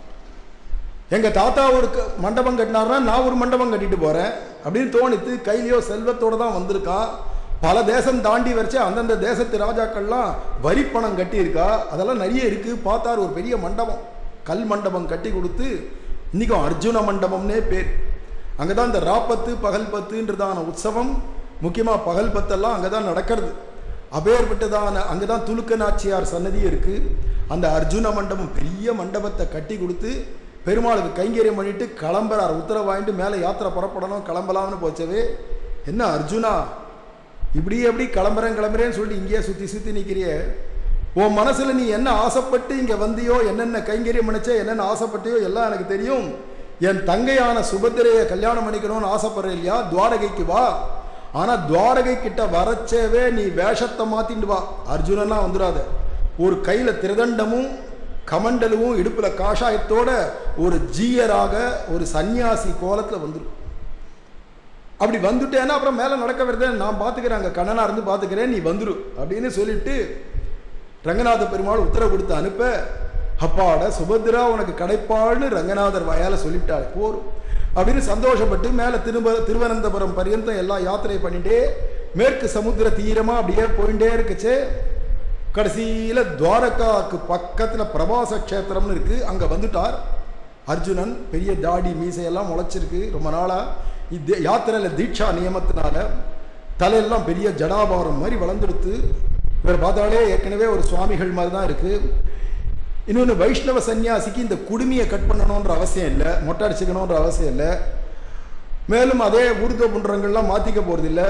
எங்க தாத்தா ஒரு க- மண்டபம் கட்டினார்னா நான் ஒரு மண்டபம் கட்டிட்டு போறேன் அப்படின்னு தோணித்து கையிலையோ செல்வத்தோட தான் வந்திருக்கான் பல தேசம் தாண்டி வரைச்சு அந்தந்த தேசத்து ராஜாக்கள்லாம் வரி பணம் கட்டியிருக்கா அதெல்லாம் நிறைய இருக்கு பார்த்தார் ஒரு பெரிய மண்டபம் கல் மண்டபம் கட்டி கொடுத்து இன்னைக்கும் அர்ஜுன மண்டபம்னே பேர் அங்கே தான் இந்த ராப்பத்து பகல் பத்துன்றதான உற்சவம் முக்கியமாக பகல் பத்தெல்லாம் அங்கே தான் நடக்கிறது அபேற்பட்டதான அங்கே தான் துலுக்க நாச்சியார் சன்னதி இருக்கு அந்த அர்ஜுன மண்டபம் பெரிய மண்டபத்தை கட்டி கொடுத்து பெருமாளுக்கு கைங்கரியம் பண்ணிட்டு கிளம்புறார் உத்தரவு வாங்கிட்டு மேலே யாத்திரை புறப்படணும் கிளம்பலாம்னு போச்சவே என்ன அர்ஜுனா இப்படி எப்படி கிளம்புறேன் கிளம்புறேன்னு சொல்லிட்டு இங்கேயே சுற்றி சுற்றி நிற்கிறியே உன் மனசுல நீ என்ன ஆசைப்பட்டு இங்க வந்தியோ என்னென்ன கைங்கரியம் பண்ணிச்சோ என்னென்ன ஆசைப்பட்டியோ எல்லாம் எனக்கு தெரியும் என் தங்கையான சுபத்திரையை கல்யாணம் பண்ணிக்கணும்னு ஆசைப்படுற இல்லையா துவாரகைக்கு வா ஆனா துவாரகை கிட்ட வரச்சேவே நீ வேஷத்தை மாத்திட்டு வா அர்ஜுனனா வந்துடாத ஒரு கையில திருதண்டமும் கமண்டலுவும் இடுப்புல காஷாயத்தோட ஒரு ஜீயராக ஒரு சந்நியாசி கோலத்துல வந்துடும் அப்படி வந்துட்டேன்னா அப்புறம் மேலே நடக்க வருது நான் பார்த்துக்கிறேன் அங்கே கண்ணனா இருந்து பார்த்துக்கிறேன் நீ வந்துரு அப்படின்னு சொல்லிட்டு ரங்கநாத பெருமாள் உத்தரவு கொடுத்து அனுப்ப அப்பாட சுபத்ரா உனக்கு கிடைப்பாள்னு ரங்கநாதர் வாயால சொல்லிவிட்டாள் போரும் அப்படின்னு சந்தோஷப்பட்டு மேலே திரும்ப திருவனந்தபுரம் பரியந்தம் எல்லாம் யாத்திரை பண்ணிட்டே மேற்கு சமுத்திர தீரமா அப்படியே போயிட்டே இருக்குச்சே கடைசியில துவாரகாக்கு பக்கத்துல பிரபாச க்ஷேத்திரம்னு இருக்கு அங்க வந்துட்டார் அர்ஜுனன் பெரிய தாடி மீசையெல்லாம் முளைச்சிருக்கு ரொம்ப நாளா இது யாத்திரையில தீட்சா நியமத்தினால தலையெல்லாம் பெரிய ஜடாபாரம் மாதிரி வளர்ந்துடுத்து இவர் பார்த்தாலே ஏற்கனவே ஒரு சுவாமிகள் மாதிரி தான் இருக்கு இன்னொன்று வைஷ்ணவ சன்னியாசிக்கு இந்த குடுமியை கட் பண்ணணுன்ற அவசியம் இல்லை மொட்டை அடிச்சுக்கணுன்ற அவசியம் இல்லை மேலும் அதே ஊர்த புன்றங்கள்லாம் மாற்றிக்க போகிறதில்ல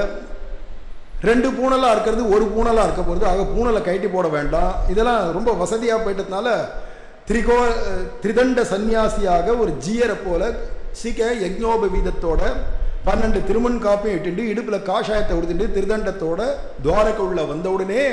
ரெண்டு பூனலாக இருக்கிறது ஒரு பூனலாக இருக்க போகிறது ஆக பூனலை கைட்டி போட வேண்டாம் இதெல்லாம் ரொம்ப வசதியாக போயிட்டதுனால திரிகோ திரிதண்ட சந்நியாசியாக ஒரு ஜீயரை போல சீக்க யஜ்ஞோபவீதத்தோட பன்னெண்டு திருமண் காப்பையும் இட்டுண்டு இடுப்பில் காஷாயத்தை உடுத்துட்டு திருதண்டத்தோட துவாரக உள்ள வந்த உடனே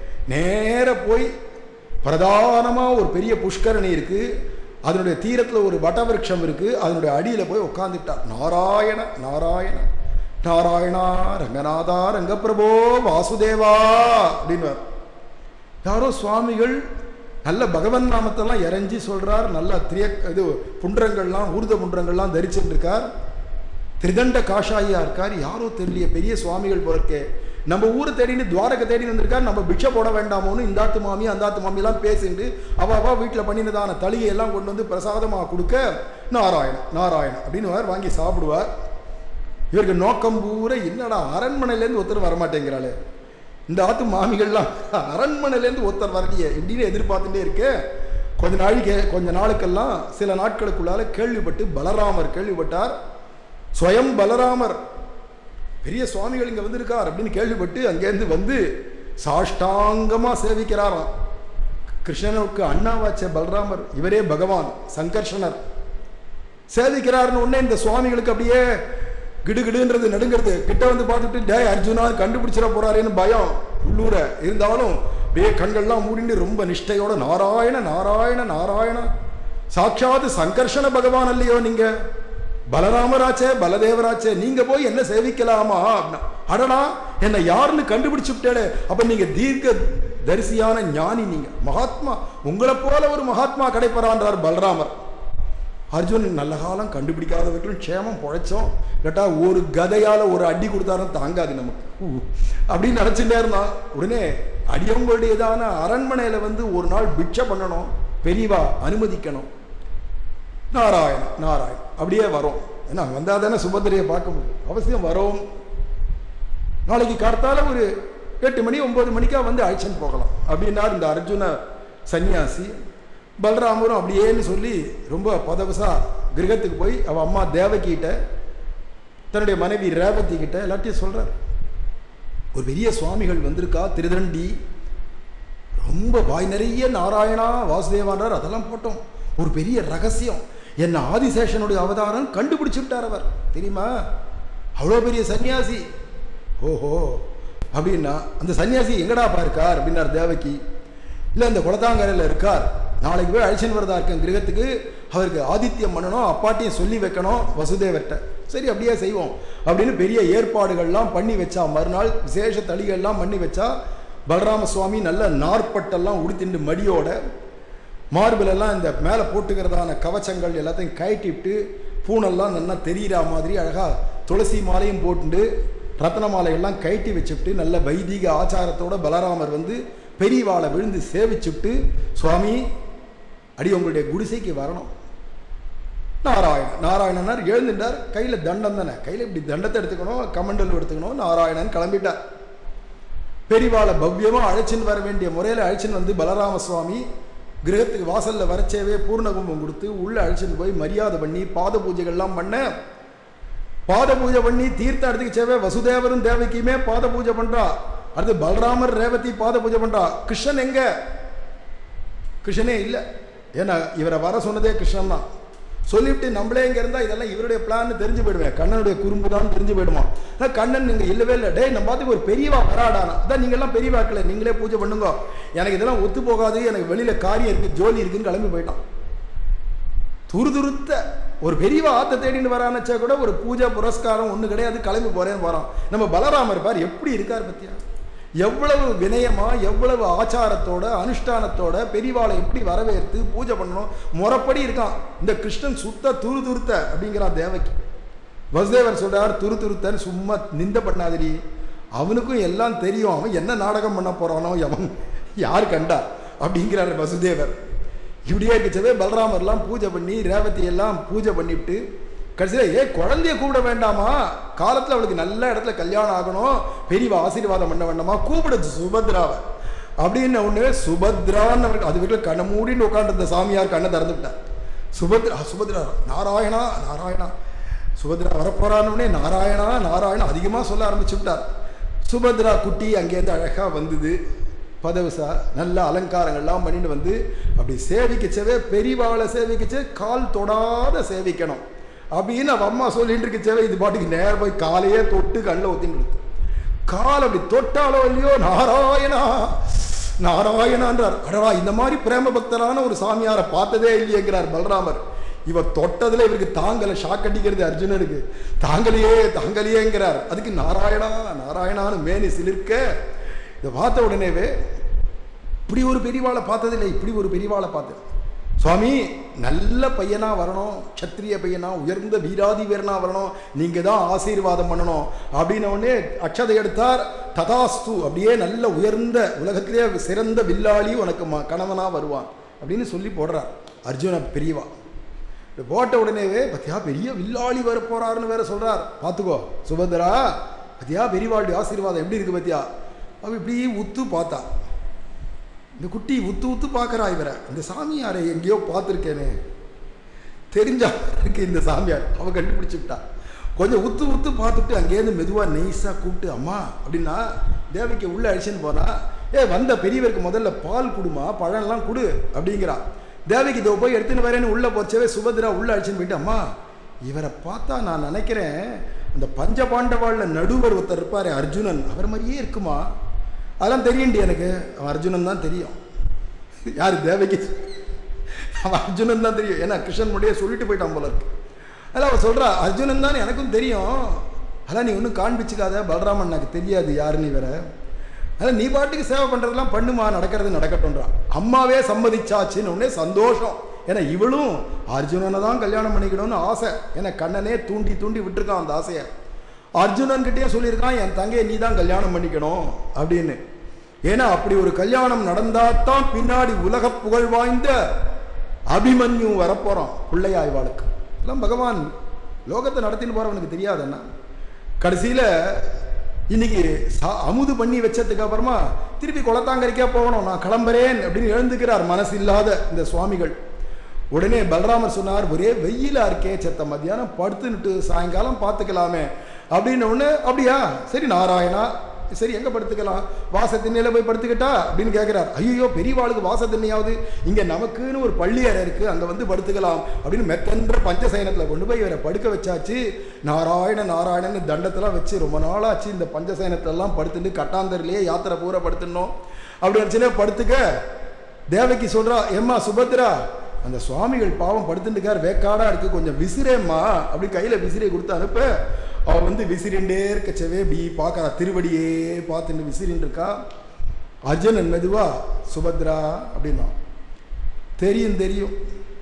நேர போய் பிரதானமாக ஒரு பெரிய புஷ்கரணி இருக்கு அதனுடைய தீரத்தில் ஒரு வட்டவிருட்சம் இருக்கு அதனுடைய அடியில் போய் உட்காந்துட்டார் நாராயண நாராயண நாராயணா ரங்கநாதா ரங்கப்பிரபோ வாசுதேவா அப்படின்னு யாரோ சுவாமிகள் நல்ல பகவன் நாமத்தெல்லாம் இறஞ்சி சொல்றார் நல்ல திரிய இது புன்றங்கள்லாம் ஊர்த புன்றங்கள்லாம் தரிச்சுட்டு இருக்கார் திரிதண்ட காஷாயியா இருக்கார் யாரோ தெரியலையே பெரிய சுவாமிகள் போறக்கே நம்ம ஊரை தேடின்னு துவாரகை தேடி வந்திருக்கார் நம்ம பிக்ஷை போட வேண்டாமோன்னு இந்தாத்து மாமி அந்தாத்து மாமிலாம் பேசிட்டு அவ அவ வீட்டில் பண்ணினதான தளிகை எல்லாம் கொண்டு வந்து பிரசாதமாக கொடுக்க நாராயண நாராயண அப்படின்னு வார் வாங்கி சாப்பிடுவார் இவருக்கு நோக்கம் பூரா என்னடா அரண்மனையிலேருந்து ஒருத்தர் வரமாட்டேங்கிறாளே இந்த ஆத்து மாமிகள்லாம் அரண்மனையிலேருந்து ஒருத்தர் வரலையே இப்படின்னு எதிர்பார்த்துட்டே இருக்கே கொஞ்ச நாளைக்கு கொஞ்ச நாளுக்கெல்லாம் சில நாட்களுக்குள்ளால கேள்விப்பட்டு பலராமர் கேள்விப்பட்டார் ஸ்வயம் பலராமர் பெரிய சுவாமிகள் இங்கே வந்திருக்கார் அப்படின்னு கேள்விப்பட்டு அங்கேருந்து வந்து சாஷ்டாங்கமாக சேவிக்கிறாராம் கிருஷ்ணனுக்கு அண்ணாவாச்ச பலராமர் இவரே பகவான் சங்கர்ஷனர் சேவிக்கிறாருன்னு உடனே இந்த சுவாமிகளுக்கு அப்படியே கிடுகிடுன்றது நடுங்கிறது கிட்ட வந்து பார்த்துட்டு டே அர்ஜுனா கண்டுபிடிச்சிட போறாரேன்னு பயம் உள்ளூர இருந்தாலும் அப்படியே கண்கள்லாம் மூடிண்டு ரொம்ப நிஷ்டையோட நாராயண நாராயண நாராயண சாட்சாத் சங்கர்ஷண பகவான் இல்லையோ நீங்க பலராமராச்சே பலதேவராச்சே நீங்க போய் என்ன சேவிக்கலாமா அப்படின்னா அடடா என்னை யாருன்னு கண்டுபிடிச்சுட்டே அப்ப நீங்க தீர்க்க தரிசியான ஞானி நீங்க மகாத்மா உங்களை போல ஒரு மகாத்மா கிடைப்பறான்றார் பலராமர் அர்ஜுன் நல்ல காலம் கண்டுபிடிக்காதவர்களும் க்ஷேமம் பொழைச்சோம் கேட்டா ஒரு கதையால ஒரு அடி கொடுத்தாலும் தாங்காது நமக்கு ஊ, அப்படின்னு நினைச்சுட்டே இருந்தான் உடனே அடியவங்களுடையதான அரண்மனையில வந்து ஒரு நாள் பிட்சை பண்ணணும் பெரியவா அனுமதிக்கணும் நாராயண நாராயண் அப்படியே வரோம் ஏன்னா வந்தால் தானே சுபத்திரையை பார்க்க முடியும் அவசியம் வரோம் நாளைக்கு கார்த்தால ஒரு எட்டு மணி ஒன்பது மணிக்கா வந்து அழைச்சின்னு போகலாம் அப்படின்னார் இந்த அர்ஜுன சன்னியாசி பலராமரும் அப்படியேன்னு சொல்லி ரொம்ப பதவசா கிரகத்துக்கு போய் அவ அம்மா தேவகிட்ட தன்னுடைய மனைவி ரேவதி கிட்ட எல்லாத்தையும் சொல்றார் ஒரு பெரிய சுவாமிகள் வந்திருக்கா திருதண்டி ரொம்ப வாய் நிறைய நாராயணா வாசுதேவான்றார் அதெல்லாம் போட்டோம் ஒரு பெரிய ரகசியம் என்ன ஆதிசேஷனுடைய அவதாரம் கண்டுபிடிச்சு விட்டார் அவர் தெரியுமா அவ்வளோ பெரிய சன்னியாசி ஓஹோ அப்படின்னா அந்த சன்னியாசி எங்கடா இருக்கார் அப்படின்னார் தேவகி இல்லை அந்த குளத்தாங்கரையில் இருக்கார் நாளைக்கு போய் அழிச்சன் வரதா இருக்கேன் கிரகத்துக்கு அவருக்கு ஆதித்யம் பண்ணணும் அப்பாட்டையும் சொல்லி வைக்கணும் வசுதேவர்கிட்ட சரி அப்படியே செய்வோம் அப்படின்னு பெரிய ஏற்பாடுகள்லாம் பண்ணி வச்சா மறுநாள் விசேஷ தளிகள்லாம் பண்ணி வச்சா பலராம சுவாமி நல்ல நாற்பட்டெல்லாம் உடுத்திண்டு மடியோட மார்பிலெல்லாம் இந்த மேலே போட்டுக்கிறதான கவச்சங்கள் எல்லாத்தையும் கயட்டிவிட்டு பூனெல்லாம் நல்லா தெரியிற மாதிரி அழகாக துளசி மாலையும் போட்டுண்டு ரத்ன மாலையெல்லாம் கயட்டி வச்சுட்டு நல்ல வைதிக ஆச்சாரத்தோட பலராமர் வந்து பெரியவாளை விழுந்து சேவிச்சுட்டு சுவாமி அடி உங்களுடைய குடிசைக்கு வரணும் நாராயணன் நாராயணனார் எழுந்துட்டார் கையில் தண்டம் தானே கையில் இப்படி தண்டத்தை எடுத்துக்கணும் கமண்டல் எடுத்துக்கணும் நாராயணன் கிளம்பிட்டார் பெரியவாளை பவ்யமாக அழைச்சின்னு வர வேண்டிய முறையில் அழைச்சின்னு வந்து பலராம சுவாமி கிரகத்துக்கு வாசலில் வரச்சேவே பூர்ண கும்பம் கொடுத்து உள்ளே அழைச்சின்னு போய் மரியாதை பண்ணி பாத பூஜைகள்லாம் பண்ண பாத பூஜை பண்ணி தீர்த்த இடத்துக்கு சேவை வசுதேவரும் தேவகியுமே பாத பூஜை பண்றா அடுத்து பலராமர் ரேவதி பாத பூஜை பண்றா கிருஷ்ணன் எங்க கிருஷ்ணனே இல்லை ஏன்னா இவரை வர சொன்னதே கிருஷ்ணன் தான் சொல்லிவிட்டு நம்மளே இங்கே இருந்தால் இதெல்லாம் இவருடைய பிளான் தெரிஞ்சு போயிடுவேன் கண்ணனுடைய குறும்பு தான் தெரிஞ்சு போயிடுமா ஆனால் கண்ணன் இங்கே இல்லவே இல்லை டேய் நம்ம பார்த்துக்கு ஒரு பெரியவா வராடானா அதான் நீங்கள்லாம் பெரியவா இருக்கல நீங்களே பூஜை பண்ணுங்க எனக்கு இதெல்லாம் ஒத்து போகாது எனக்கு வெளியில் காரியம் இருக்குது ஜோலி இருக்குன்னு கிளம்பி போயிட்டான் துருதுருத்த ஒரு பெரியவா ஆத்த தேடின்னு வரானச்சா கூட ஒரு பூஜை புரஸ்காரம் ஒன்று கிடையாது கிளம்பி போறேன்னு போறான் நம்ம பலராமர் பார் எப்படி இருக்கார் பத்தியா எவ்வளவு வினயமா எவ்வளவு ஆச்சாரத்தோட அனுஷ்டானத்தோட பெரியவாளை எப்படி வரவேற்று பூஜை பண்ணணும் முறைப்படி இருக்கான் இந்த கிருஷ்ணன் சுத்த துரு துருத்த அப்படிங்கிறான் தேவகி வசுதேவர் சொல்றார் துரு துருத்தன்னு சும்மா நிந்த பண்ணாதிரி அவனுக்கும் எல்லாம் தெரியும் அவன் என்ன நாடகம் பண்ண போறானோ அவன் யார் கண்டா அப்படிங்கிறார் வசுதேவர் இப்படியே இருக்கச்சவே பலராமர்லாம் பூஜை பண்ணி ரேவதி எல்லாம் பூஜை பண்ணிவிட்டு கடைசியில் ஏ குழந்தைய கூப்பிட வேண்டாமா காலத்தில் அவளுக்கு நல்ல இடத்துல கல்யாணம் ஆகணும் பெரியவ ஆசீர்வாதம் பண்ண வேண்டாமா கூப்பிடுச்சு சுபத்ராவை அப்படின்னு ஒன்று சுபத்ரான்னு அவருக்கு அது வீட்டில் கண்ணை மூடின்னு உட்காந்துருந்த சாமியார் கண்ணை திறந்துவிட்டார் சுபத்ரா சுபத்ரா நாராயணா நாராயணா சுபத்ரா வரப்போறான்னு நாராயணா நாராயணா அதிகமாக சொல்ல ஆரம்பிச்சு விட்டார் சுபத்ரா குட்டி அங்கேருந்து அழகாக வந்தது பதவிசா நல்ல அலங்காரங்கள்லாம் பண்ணிட்டு வந்து அப்படி சேவிக்கச்சவே பெரியவாளை சேவிக்கச்சே கால் தொடாத சேவிக்கணும் அப்படின்னு அவ அம்மா சொல்லிட்டு இருக்கச்சவே இது பாட்டுக்கு நேரம் போய் காலையே தொட்டு கண்ணில் ஒத்தின்னு கால் அப்படி தொட்டாலோ இல்லையோ நாராயணா நாராயணான்றார் அடடா இந்த மாதிரி பிரேம பக்தரான ஒரு சாமியாரை பார்த்ததே இல்லையேங்கிறார் பலராமர் இவ தொட்டதுல இவருக்கு தாங்கலை ஷாக் அடிக்கிறது அர்ஜுனனுக்கு தாங்கலையே தாங்கலையேங்கிறார் அதுக்கு நாராயணா நாராயணான்னு மேனி சிலிர்க்க இதை பார்த்த உடனேவே இப்படி ஒரு பெரியவாளை பார்த்ததில்லை இப்படி ஒரு பெரியவாளை பார்த்தேன் சுவாமி நல்ல பையனா வரணும் க்ஷத்ரிய பையனா உயர்ந்த வீராதி வீரனா வரணும் நீங்க தான் ஆசீர்வாதம் பண்ணணும் அப்படின்ன உடனே அக்ஷதை எடுத்தார் ததாஸ்து அப்படியே நல்ல உயர்ந்த உலகத்திலே சிறந்த வில்லாளி உனக்கு ம கணவனா வருவான் அப்படின்னு சொல்லி போடுறார் அர்ஜுன பெரியவா இப்படி போட்ட உடனேவே பத்தியா பெரிய வில்லாளி வர போறாருன்னு வேற சொல்றார் பார்த்துக்கோ சுபத்ரா பத்தியா பெரியவாளுடைய ஆசீர்வாதம் எப்படி இருக்கு பத்தியா அவ இப்படி உத்து பார்த்தா இந்த குட்டி உத்து உத்து பார்க்குறா இவரை இந்த சாமியாரை எங்கேயோ பார்த்துருக்கேனே தெரிஞ்சா இருக்கு இந்த சாமியார் அவ கண்டுபிடிச்சு விட்டா கொஞ்சம் உத்து உத்து பார்த்துட்டு அங்கேருந்து மெதுவாக நெய்ஸாக கூப்பிட்டு அம்மா அப்படின்னா தேவிக்கு உள்ளே அழிச்சுன்னு போனா ஏ வந்த பெரியவருக்கு முதல்ல பால் கொடுமா பழம்லாம் கொடு அப்படிங்கிறா தேவிக்கு இதோ போய் எடுத்துன்னு வரேன்னு உள்ளே போச்சவே சுபத்ரா உள்ளே அழிச்சுன்னு போயிட்டு அம்மா இவரை பார்த்தா நான் நினைக்கிறேன் அந்த பஞ்ச பாண்டவாளில் நடுவர் ஒருத்தர் இருப்பார் அர்ஜுனன் அவர் மாதிரியே இருக்குமா அதெல்லாம் தெரியுண்டி எனக்கு அவன் அர்ஜுனன் தான் தெரியும் யார் தேவகி அவன் அர்ஜுனன் தான் தெரியும் ஏன்னா கிருஷ்ணன் முடியே சொல்லிட்டு போயிட்டான் போல இருக்கு அதில் அவன் சொல்கிறா அர்ஜுனன் தான் எனக்கும் தெரியும் அதெல்லாம் நீ ஒன்றும் காண்பிச்சுக்காத பலராமன் எனக்கு தெரியாது யாருன்னு வேற அதான் நீ பாட்டுக்கு சேவை பண்ணுறதெல்லாம் பண்ணுமா நடக்கிறது நடக்கட்டும்ன்றான் அம்மாவே சம்மதிச்சாச்சுன்னு உடனே சந்தோஷம் ஏன்னா இவளும் அர்ஜுனனை தான் கல்யாணம் பண்ணிக்கணும்னு ஆசை ஏன்னா கண்ணனே தூண்டி தூண்டி விட்டுருக்கான் அந்த ஆசையை அர்ஜுனன் கிட்டே சொல்லியிருக்கான் என் தங்கையை நீ தான் கல்யாணம் பண்ணிக்கணும் அப்படின்னு ஏன்னா அப்படி ஒரு கல்யாணம் நடந்தாதான் பின்னாடி உலக புகழ் வாய்ந்த அபிமன்யு வரப்போறான் பிள்ளையாய்வாளுக்கு எல்லாம் பகவான் லோகத்தை நடத்தின்னு போறவனுக்கு தெரியாதுன்னா கடைசியில இன்னைக்கு சா அமுது பண்ணி வச்சதுக்கு அப்புறமா திருப்பி குளத்தாங்கரைக்கா போகணும் நான் கிளம்புறேன் அப்படின்னு எழுந்துக்கிறார் மனசு இல்லாத இந்த சுவாமிகள் உடனே பலராமர் சொன்னார் ஒரே வெயிலா இருக்கே செத்த மத்தியானம் படுத்துன்னுட்டு சாயங்காலம் பார்த்துக்கலாமே அப்படின்னு ஒன்று அப்படியா சரி நாராயணா சரி எங்க படுத்துக்கலாம் வாச திண்ணையில போய் படுத்துக்கிட்டா அப்படின்னு கேட்கிறார் ஐயோ பெரியவாளுக்கு வாச திண்ணையாவது இங்க நமக்குன்னு ஒரு பள்ளி அறை இருக்கு அங்க வந்து படுத்துக்கலாம் அப்படின்னு மெத்தன்ற பஞ்சசயனத்துல கொண்டு போய் இவரை படுக்க வச்சாச்சு நாராயண நாராயணன்னு தண்டத்தெல்லாம் வச்சு ரொம்ப நாளாச்சு இந்த பஞ்சசயனத்துல எல்லாம் படுத்துட்டு கட்டாந்தரிலேயே யாத்திரை பூரா படுத்துடணும் அப்படி நினச்சுனே படுத்துக்க தேவகி சொல்றா ஏம்மா சுபத்ரா அந்த சுவாமிகள் பாவம் படுத்துட்டுக்கார் வேக்காடா இருக்கு கொஞ்சம் விசிறேம்மா அப்படி கையில விசிறியை கொடுத்து அனுப்ப அவ வந்து விசிறிண்டே இருக்கச்சவே இப்படி பார்க்கறா திருவடியே பார்த்துட்டு விசிறின்னு இருக்கா அர்ஜுனன் மெதுவா சுபத்ரா அப்படின்னா தெரியும் தெரியும்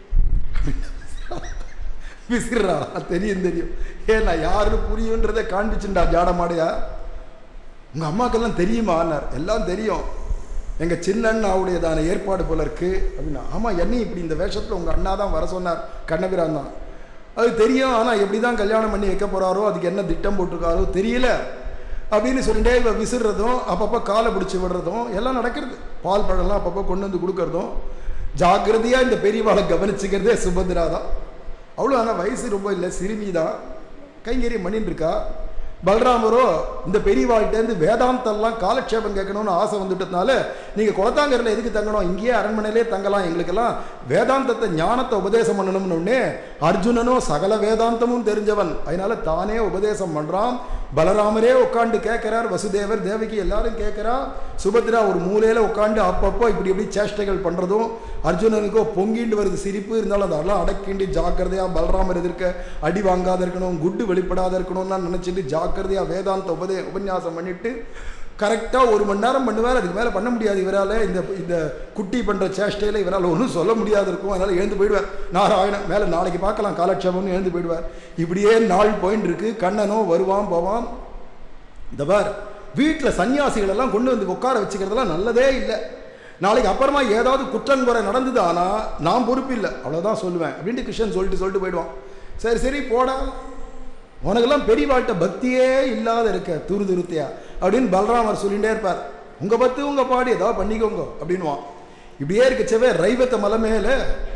விசிறா தெரியும் தெரியும் ஏன் நான் யாருன்னு புரியுன்றதை காண்பிச்சுண்டா ஜாடமாடையா உங்க அம்மாக்கெல்லாம் தெரியுமான்னார் எல்லாம் தெரியும் எங்க சின்ன அண்ணாவுடையதான ஏற்பாடு போல இருக்கு அப்படின்னா ஆமா என்னையும் இப்படி இந்த வேஷத்துல உங்க அண்ணா தான் வர சொன்னார் கண்ணபிரான் தான் அது தெரியும் ஆனா எப்படி தான் கல்யாணம் பண்ணி வைக்க போறாரோ அதுக்கு என்ன திட்டம் போட்டிருக்காரோ தெரியல அப்படின்னு சொல்லிட்டே இவ விசிறதும் அப்பப்போ காலை பிடிச்சி விடுறதும் எல்லாம் நடக்கிறது பால் பழம்லாம் அப்பப்போ கொண்டு வந்து கொடுக்கறதும் ஜாக்கிரதையா இந்த பெரியவாளை கவனிச்சுக்கிறதே சுபத்ரா தான் அவ்வளோ ஆனால் வயசு ரொம்ப இல்லை சிறுமி தான் கைங்கரியம் பண்ணிட்டு இருக்கா பலராமரோ இந்த பெரியவாழ்கிட்டேருந்து வேதாந்தெல்லாம் காலக்ஷேபம் கேட்கணும்னு ஆசை வந்துட்டதுனால நீங்கள் குளத்தாங்கரில் எதுக்கு தங்கணும் இங்கேயே அரண்மனையிலே தங்கலாம் எங்களுக்கெல்லாம் வேதாந்தத்தை ஞானத்தை உபதேசம் பண்ணணும்னு உடனே அர்ஜுனனும் சகல வேதாந்தமும் தெரிஞ்சவன் அதனால தானே உபதேசம் பண்ணுறான் பலராமரே உட்காந்து கேட்கிறார் வசுதேவர் தேவகி எல்லாரும் கேட்கிறா சுபத்ரா ஒரு மூலையில உட்காந்து அப்பப்போ இப்படி இப்படி சேஷ்டைகள் பண்றதும் அர்ஜுனனுக்கோ பொங்கிண்டு வருது சிரிப்பு இருந்தாலும் அதெல்லாம் அடக்கிண்டு ஜாக்கிரதையா பலராமர் எதிர்க்க அடி வாங்காத இருக்கணும் குட்டு வெளிப்படாத இருக்கணும்னு நினைச்சிட்டு ஜாக்கிரதையா வேதாந்த உபதே உபன்யாசம் பண்ணிட்டு கரெக்டாக ஒரு மணி நேரம் பண்ணுவார் அதுக்கு மேலே பண்ண முடியாது இவரால் இந்த இந்த குட்டி பண்ணுற சேஷ்டையில் இவரால் ஒன்றும் சொல்ல முடியாது இருக்கும் அதனால் எழுந்து போயிடுவார் நாராயணன் மேலே நாளைக்கு பார்க்கலாம் காலட்சேபம்னு எழுந்து போயிடுவார் இப்படியே நாள் போயின்னு இருக்கு கண்ணனும் வருவான் போவான் இந்த பார் வீட்டில் சன்னியாசிகள் எல்லாம் கொண்டு வந்து உட்கார வச்சுக்கிறதெல்லாம் நல்லதே இல்லை நாளைக்கு அப்புறமா ஏதாவது குற்றங்குறை நடந்தது ஆனால் நான் பொறுப்பு இல்லை அவ்வளோதான் சொல்லுவேன் அப்படின்ட்டு கிருஷ்ணன் சொல்லிட்டு சொல்லிட்டு போயிடுவான் சரி சரி போடா உனக்கெல்லாம் பெரியவாழ்கிட்ட பக்தியே இல்லாத இருக்க துரு துருத்தியா அப்படின்னு பலராமர் சொல்லிகிட்டே இருப்பார் உங்க பத்து உங்க பாடி ஏதாவது பண்ணிக்கோங்க அப்படின்வான் இப்படியே இருக்கச்சவே ரைவத்த மலை மேல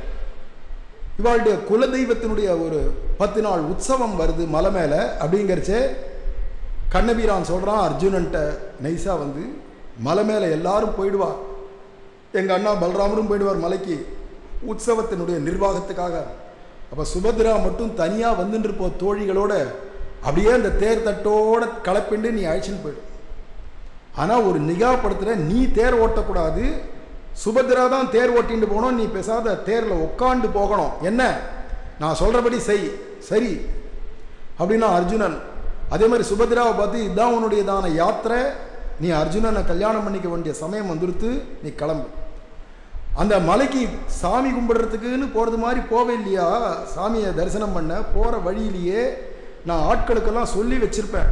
இவாளுடைய குலதெய்வத்தினுடைய ஒரு பத்து நாள் உற்சவம் வருது மலை மேல அப்படிங்கிறச்சே கண்ணபீரான் சொல்றான் அர்ஜுனன்ட்ட நைஸா வந்து மலை மேல எல்லாரும் போயிடுவா எங்க அண்ணா பலராமரும் போயிடுவார் மலைக்கு உற்சவத்தினுடைய நிர்வாகத்துக்காக அப்ப சுபத்ரா மட்டும் தனியா வந்துட்டு இருப்போ தோழிகளோட அப்படியே அந்த தேர் தட்டோட கலப்பிண்டு நீ அழைச்சின்னு போயிடும் ஆனா ஒரு நிகா படுத்துற நீ தேர் ஓட்டக்கூடாது சுபத்ரா தான் தேர் ஓட்டிட்டு போகணும் நீ பேசாத தேர்ல உட்காந்து போகணும் என்ன நான் சொல்றபடி செய் சரி அப்படின்னா அர்ஜுனன் அதே மாதிரி சுபத்ராவை பார்த்து இதுதான் உன்னுடையதான யாத்திரை நீ அர்ஜுனனை கல்யாணம் பண்ணிக்க வேண்டிய சமயம் வந்துடுத்து நீ கிளம்பு அந்த மலைக்கு சாமி கும்பிடுறதுக்குன்னு போகிறது மாதிரி போவே இல்லையா சாமியை தரிசனம் பண்ண போகிற வழியிலேயே நான் ஆட்களுக்கெல்லாம் சொல்லி வச்சிருப்பேன்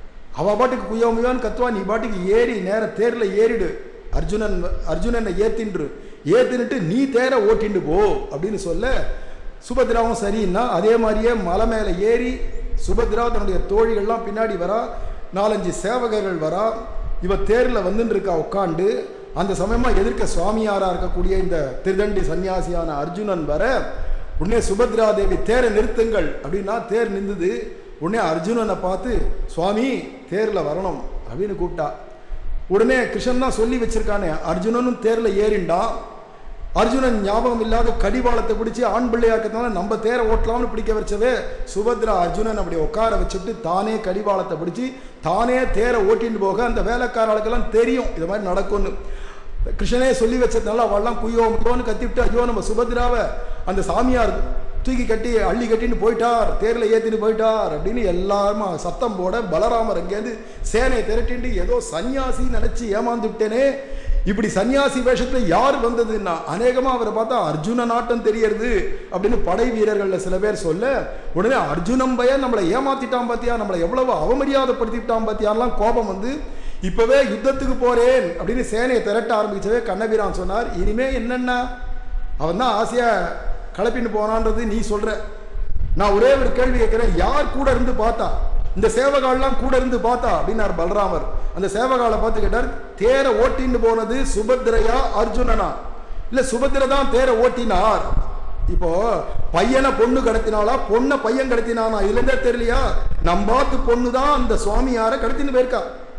அவ பாட்டுக்கு குய்யா முய்யான்னு கத்துவா நீ பாட்டுக்கு ஏறி நேர தேரில் ஏறிடு அர்ஜுனன் அர்ஜுனனை ஏத்தின்று ஏத்தின்னுட்டு நீ தேரை ஓட்டிண்டு போ அப்படின்னு சொல்ல சுபத்ராவும் சரின்னா அதே மாதிரியே மலை மேலே ஏறி சுபத்ரா தன்னுடைய தோழிகள்லாம் பின்னாடி வரா நாலஞ்சு சேவகர்கள் வரா இவ தேரில் வந்துட்டு இருக்கா உட்காண்டு அந்த சமயமா எதிர்க்க சுவாமியாரா இருக்கக்கூடிய இந்த திருதண்டி சன்னியாசியான அர்ஜுனன் வர உடனே சுபத்ரா தேவி தேரை நிறுத்துங்கள் அப்படின்னா தேர் நின்றுது உடனே அர்ஜுனனை பார்த்து சுவாமி தேர்ல வரணும் அப்படின்னு கூப்பிட்டா உடனே கிருஷ்ணன் தான் சொல்லி வச்சிருக்கானே அர்ஜுனனும் தேர்ல ஏறிண்டான் அர்ஜுனன் ஞாபகம் இல்லாத கடிவாளத்தை பிடிச்சி ஆண் பிள்ளையாக்கத்தால நம்ம தேரை ஓட்டலாம்னு பிடிக்க வச்சவே சுபத்ரா அர்ஜுனன் அப்படி உட்கார வச்சுட்டு தானே கடிவாளத்தை பிடிச்சி தானே தேரை ஓட்டிட்டு போக அந்த வேலைக்காரர்களுக்கெல்லாம் தெரியும் இது மாதிரி நடக்கும்னு கிருஷ்ணனே சொல்லி வச்சதுனால அவள்லாம் குய்யோ முட்டோன்னு கத்திவிட்டு ஐயோ நம்ம சுபத்ராவை அந்த சாமியார் தூக்கி கட்டி அள்ளி கட்டின்னு போயிட்டார் தேரில் ஏற்றிட்டு போயிட்டார் அப்படின்னு எல்லாரும் சத்தம் போட பலராமர் அங்கேருந்து சேனையை திரட்டிட்டு ஏதோ சன்னியாசி நினைச்சு ஏமாந்து விட்டேனே இப்படி சன்னியாசி வேஷத்துல யார் வந்ததுன்னா அநேகமா அவரை பார்த்தா அர்ஜுன நாட்டம் தெரியறது அப்படின்னு படை வீரர்கள்ல சில பேர் சொல்ல உடனே அர்ஜுனம் பையன் நம்மளை ஏமாத்திட்டான் பாத்தியா நம்மளை எவ்வளவு அவமரியாதைப்படுத்திட்டான் பாத்தியாலாம் கோபம் வந்து இப்பவே யுத்தத்துக்கு போறேன் அப்படின்னு சேனையை திரட்ட ஆரம்பிச்சவே கண்ணபிரான் சொன்னார் இனிமே என்னென்ன அவன் தான் ஆசையா கலப்பின்னு போனான்றது நீ சொல்ற நான் ஒரே ஒரு கேள்வி கேட்கிறேன் யார் கூட இருந்து பார்த்தா இந்த சேவகாலெல்லாம் கூட இருந்து பார்த்தா அப்படின்னார் பலராமர் அந்த சேவகாலை பார்த்து கேட்டார் தேரை ஓட்டின்னு போனது சுபத்ரையா அர்ஜுனனா இல்ல சுபத்ரை தான் தேரை ஓட்டினார் இப்போ பையனை பொண்ணு கடத்தினாலா பொண்ணை பையன் கடத்தினானா இதுல இருந்தே தெரியலையா நம்பாத்து பொண்ணு தான் அந்த சுவாமியார கடத்தின்னு போயிருக்கா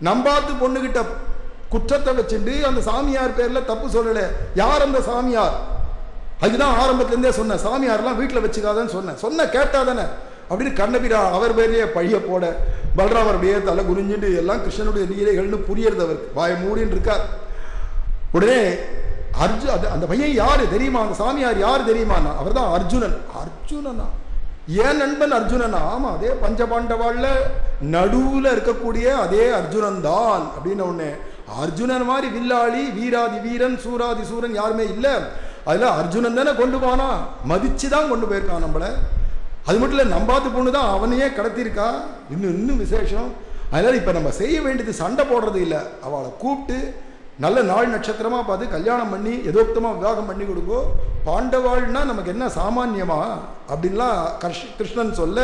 நம்பாத்து பொண்ணுகிட்ட குற்றத்தை வச்சுட்டு அந்த சாமியார் பேர்ல தப்பு சொல்லல யார் அந்த சாமியார் அதுதான் ஆரம்பத்துல இருந்தே சொன்னேன் சாமியார்லாம் வீட்டில் வச்சுக்காதன்னு சொன்னேன் சொன்ன கேட்டா தானே அப்படின்னு கண்ணபிரா அவர் பேர்லயே பழிய போட பலராமர் அப்படியே தலை குனிஞ்சுட்டு எல்லாம் கிருஷ்ணனுடைய லீலைகள்னு புரியறது அவருக்கு வாய மூடின்னு இருக்கார் உடனே அர்ஜு அது அந்த பையன் யாரு தெரியுமா அந்த சாமியார் யார் தெரியுமா அவர் தான் அர்ஜுனன் அர்ஜுனனா ஏன் நண்பன் அர்ஜுனனா ஆமா அதே பஞ்சபாண்டவாள்ல நடுவுல இருக்கக்கூடிய அதே அர்ஜுனன் தான் அப்படின்னு ஒண்ணு அர்ஜுனன் மாதிரி வில்லாளி வீராதி வீரன் சூராதி சூரன் யாருமே இல்ல அதுல அர்ஜுனன் தானே கொண்டு போனா மதிச்சு தான் கொண்டு போயிருக்கான் நம்மள அது மட்டும் இல்லை நம்பாத்து பொண்ணு தான் அவனையே கடத்தியிருக்கா இன்னும் இன்னும் விசேஷம் அதனால இப்போ நம்ம செய்ய வேண்டியது சண்டை போடுறது இல்லை அவளை கூப்பிட்டு நல்ல நாள் நட்சத்திரமா பார்த்து கல்யாணம் பண்ணி எதோக்தமா விவாகம் பண்ணி கொடுங்கோ பாண்டவாள்னா நமக்கு என்ன சாமான்யமா அப்படின்லாம் கர்ஷ் கிருஷ்ணன் சொல்ல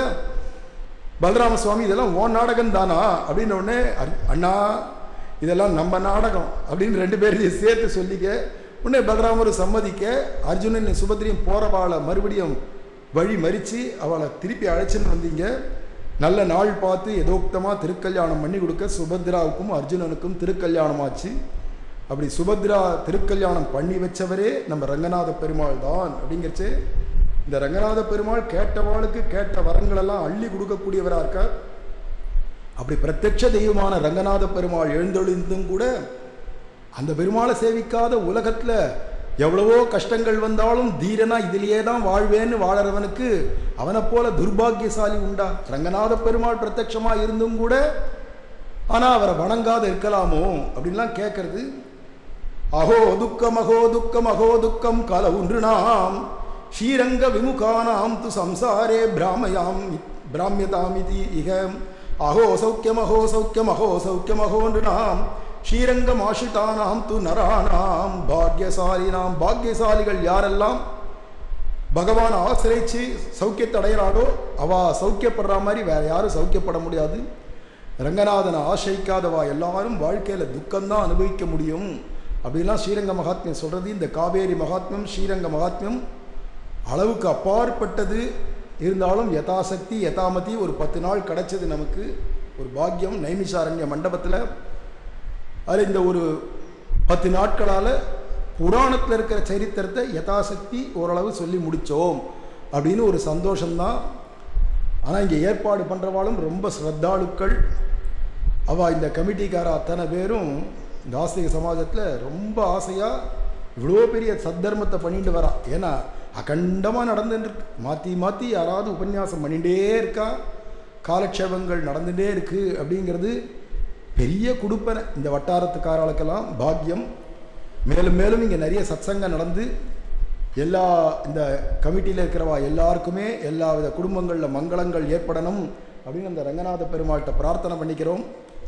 பலராம சுவாமி இதெல்லாம் ஓ நாடகம் தானா அப்படின்னு உடனே அர்- அண்ணா இதெல்லாம் நம்ம நாடகம் அப்படின்னு ரெண்டு பேரையும் சேர்த்து சொல்லிக்க உடனே பலராமர் சம்மதிக்க அர்ஜுனன் சுபத்திரியும் போறவாளை மறுபடியும் வழி மறிச்சு அவளை திருப்பி அழைச்சின்னு வந்தீங்க நல்ல நாள் பார்த்து எதோக்தமா திருக்கல்யாணம் பண்ணி கொடுக்க சுபத்ராவுக்கும் அர்ஜுனனுக்கும் திருக்கல்யாணம் ஆச்சு அப்படி சுபத்ரா திருக்கல்யாணம் பண்ணி வச்சவரே நம்ம ரங்கநாத பெருமாள் தான் அப்படிங்கிறச்சு இந்த ரங்கநாத பெருமாள் கேட்டவாளுக்கு கேட்ட வரங்களெல்லாம் அள்ளி கொடுக்கக்கூடியவரா இருக்கார் அப்படி பிரத்யட்ச தெய்வமான ரங்கநாத பெருமாள் எழுந்தொழிந்தும் கூட அந்த பெருமாளை சேவிக்காத உலகத்துல எவ்வளவோ கஷ்டங்கள் வந்தாலும் தீரனா இதிலேயே தான் வாழ்வேன்னு வாழறவனுக்கு அவனை போல துர்பாக்கியசாலி உண்டா ரங்கநாத பெருமாள் பிரத்யட்சமா இருந்தும் கூட ஆனா அவரை வணங்காத இருக்கலாமோ அப்படின்லாம் கேட்கறது அஹோ துக்கம் அஹோ துக்கம் அஹோ துக்கம் கல ஒன்று நாம் ஸ்ரீரங்க விமுகானாம் து சம்சாரே பிராமயாம் பிராமியதாமிதி இக அஹோ சௌக்கியம் அஹோ சௌக்கியம் அஹோ சௌக்கியம் அஹோ நாம் ஸ்ரீரங்கம் ஆஷிதானாம் து நராணாம் பாக்யசாலினாம் பாக்யசாலிகள் யாரெல்லாம் பகவான் ஆசிரிச்சு சௌக்கியத்தை அடையிறாளோ அவ சௌக்கியப்படுற மாதிரி வேற யாரும் சௌக்கியப்பட முடியாது ரங்கநாதனை ஆசைக்காதவா எல்லாரும் வாழ்க்கையில துக்கம்தான் அனுபவிக்க முடியும் அப்படிலாம் ஸ்ரீரங்க மகாத்மியம் சொல்றது இந்த காவேரி மகாத்மியம் ஸ்ரீரங்க மகாத்மியம் அளவுக்கு அப்பாற்பட்டது இருந்தாலும் யதாசக்தி யதாமதி ஒரு பத்து நாள் கிடைச்சது நமக்கு ஒரு பாக்கியம் நைமிஷாரண்ய மண்டபத்தில் அதில் இந்த ஒரு பத்து நாட்களால் புராணத்தில் இருக்கிற சரித்திரத்தை யதாசக்தி ஓரளவு சொல்லி முடித்தோம் அப்படின்னு ஒரு சந்தோஷம்தான் ஆனால் இங்கே ஏற்பாடு பண்ணுறவாளும் ரொம்ப ஸ்ரத்தாளுக்கள் அவள் இந்த கமிட்டிக்கார அத்தனை பேரும் இந்த ஆஸ்திக சமாஜத்தில் ரொம்ப ஆசையாக இவ்வளோ பெரிய சத்தர்மத்தை பண்ணிட்டு வரா ஏன்னா அகண்டமாக நடந்துட்டு மாற்றி மாற்றி யாராவது உபன்யாசம் பண்ணிகிட்டே இருக்கா காலக்ஷேபங்கள் நடந்துகிட்டே இருக்கு அப்படிங்கிறது பெரிய குடுப்பனை இந்த வட்டாரத்துக்காரர்களுக்கெல்லாம் பாக்கியம் மேலும் மேலும் இங்கே நிறைய சத்சங்கம் நடந்து எல்லா இந்த கமிட்டியில் இருக்கிறவா எல்லாருக்குமே எல்லா வித குடும்பங்களில் மங்களங்கள் ஏற்படணும் அப்படின்னு அந்த ரங்கநாத பெருமாள்கிட்ட பிரார்த்தனை பண்ணிக்கிறோம்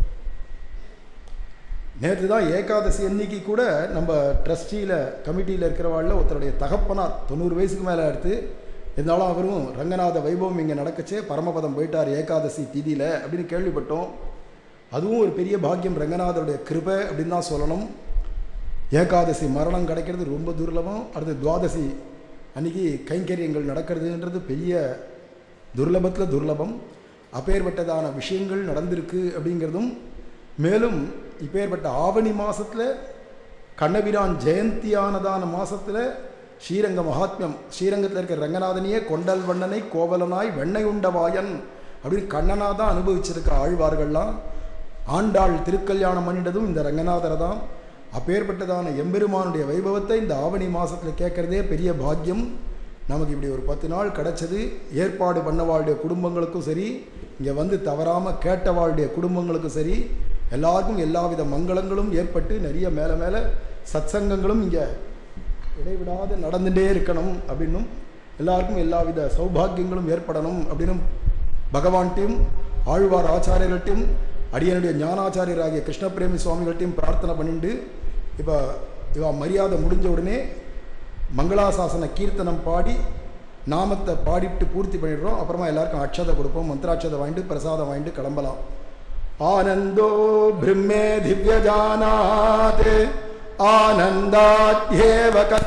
நேற்று தான் ஏகாதசி அன்னைக்கு கூட நம்ம ட்ரஸ்டியில் கமிட்டியில் இருக்கிறவாளில் ஒருத்தருடைய தகப்பனார் தொண்ணூறு வயசுக்கு மேலே எடுத்து இருந்தாலும் அவரும் ரங்கநாத வைபவம் இங்கே நடக்கச்சே பரமபதம் போயிட்டார் ஏகாதசி திதியில் அப்படின்னு கேள்விப்பட்டோம் அதுவும் ஒரு பெரிய பாக்கியம் ரங்கநாதருடைய கிருபை அப்படின்னு தான் சொல்லணும் ஏகாதசி மரணம் கிடைக்கிறது ரொம்ப துர்லபம் அடுத்து துவாதசி அன்னைக்கு கைங்கரியங்கள் நடக்கிறதுன்றது பெரிய துர்லபத்தில் துர்லபம் அப்பேற்பட்டதான விஷயங்கள் நடந்திருக்கு அப்படிங்கிறதும் மேலும் இப்பேற்பட்ட ஆவணி மாசத்துல கண்ணபிரான் ஜெயந்தியானதான மாசத்துல ஸ்ரீரங்க மகாத்மியம் ஸ்ரீரங்கத்தில் இருக்கிற ரங்கநாதனையே கொண்டல் வண்ணனை கோவலனாய் வெண்ணெய் உண்டவாயன் அப்படின்னு கண்ணனா தான் அனுபவிச்சிருக்க ஆழ்வார்கள்லாம் ஆண்டாள் திருக்கல்யாணம் பண்ணிட்டதும் இந்த ரங்கநாதரை தான் அப்பேற்பட்டதான எம்பெருமானுடைய வைபவத்தை இந்த ஆவணி மாசத்துல கேட்கறதே பெரிய பாக்கியம் நமக்கு இப்படி ஒரு பத்து நாள் கிடைச்சது ஏற்பாடு பண்ணவாளுடைய குடும்பங்களுக்கும் சரி இங்கே வந்து தவறாமல் கேட்டவாளுடைய குடும்பங்களுக்கும் சரி எல்லாருக்கும் எல்லாவித மங்களங்களும் ஏற்பட்டு நிறைய மேலே மேலே சத்சங்கங்களும் இங்கே இடைவிடாத நடந்துட்டே இருக்கணும் அப்படின்னும் எல்லாருக்கும் எல்லாவித சௌபாகியங்களும் ஏற்படணும் அப்படின்னும் பகவான்கிட்டையும் ஆழ்வார் ஆச்சாரியர்கள்ட்டையும் அடியனுடைய ஞானாச்சாரியராகிய கிருஷ்ணபிரேமி சுவாமிகள்ட்டையும் பிரார்த்தனை பண்ணிட்டு இப்போ இவ மரியாதை முடிஞ்ச உடனே மங்களாசாசன கீர்த்தனம் பாடி நாமத்தை பாடிட்டு பூர்த்தி பண்ணிடுறோம் அப்புறமா எல்லாருக்கும் அக்ஷதை கொடுப்போம் மந்திராட்சதை வாங்கிட்டு பிரசாதம் வாங்கிட்டு கிளம்பலாம் ஆனந்தோ பிரம்மே திவ்யஜானாத் ஆனந்தாத்யேவ க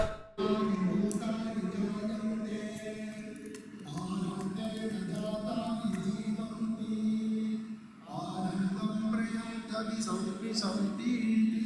शांति शांति शांति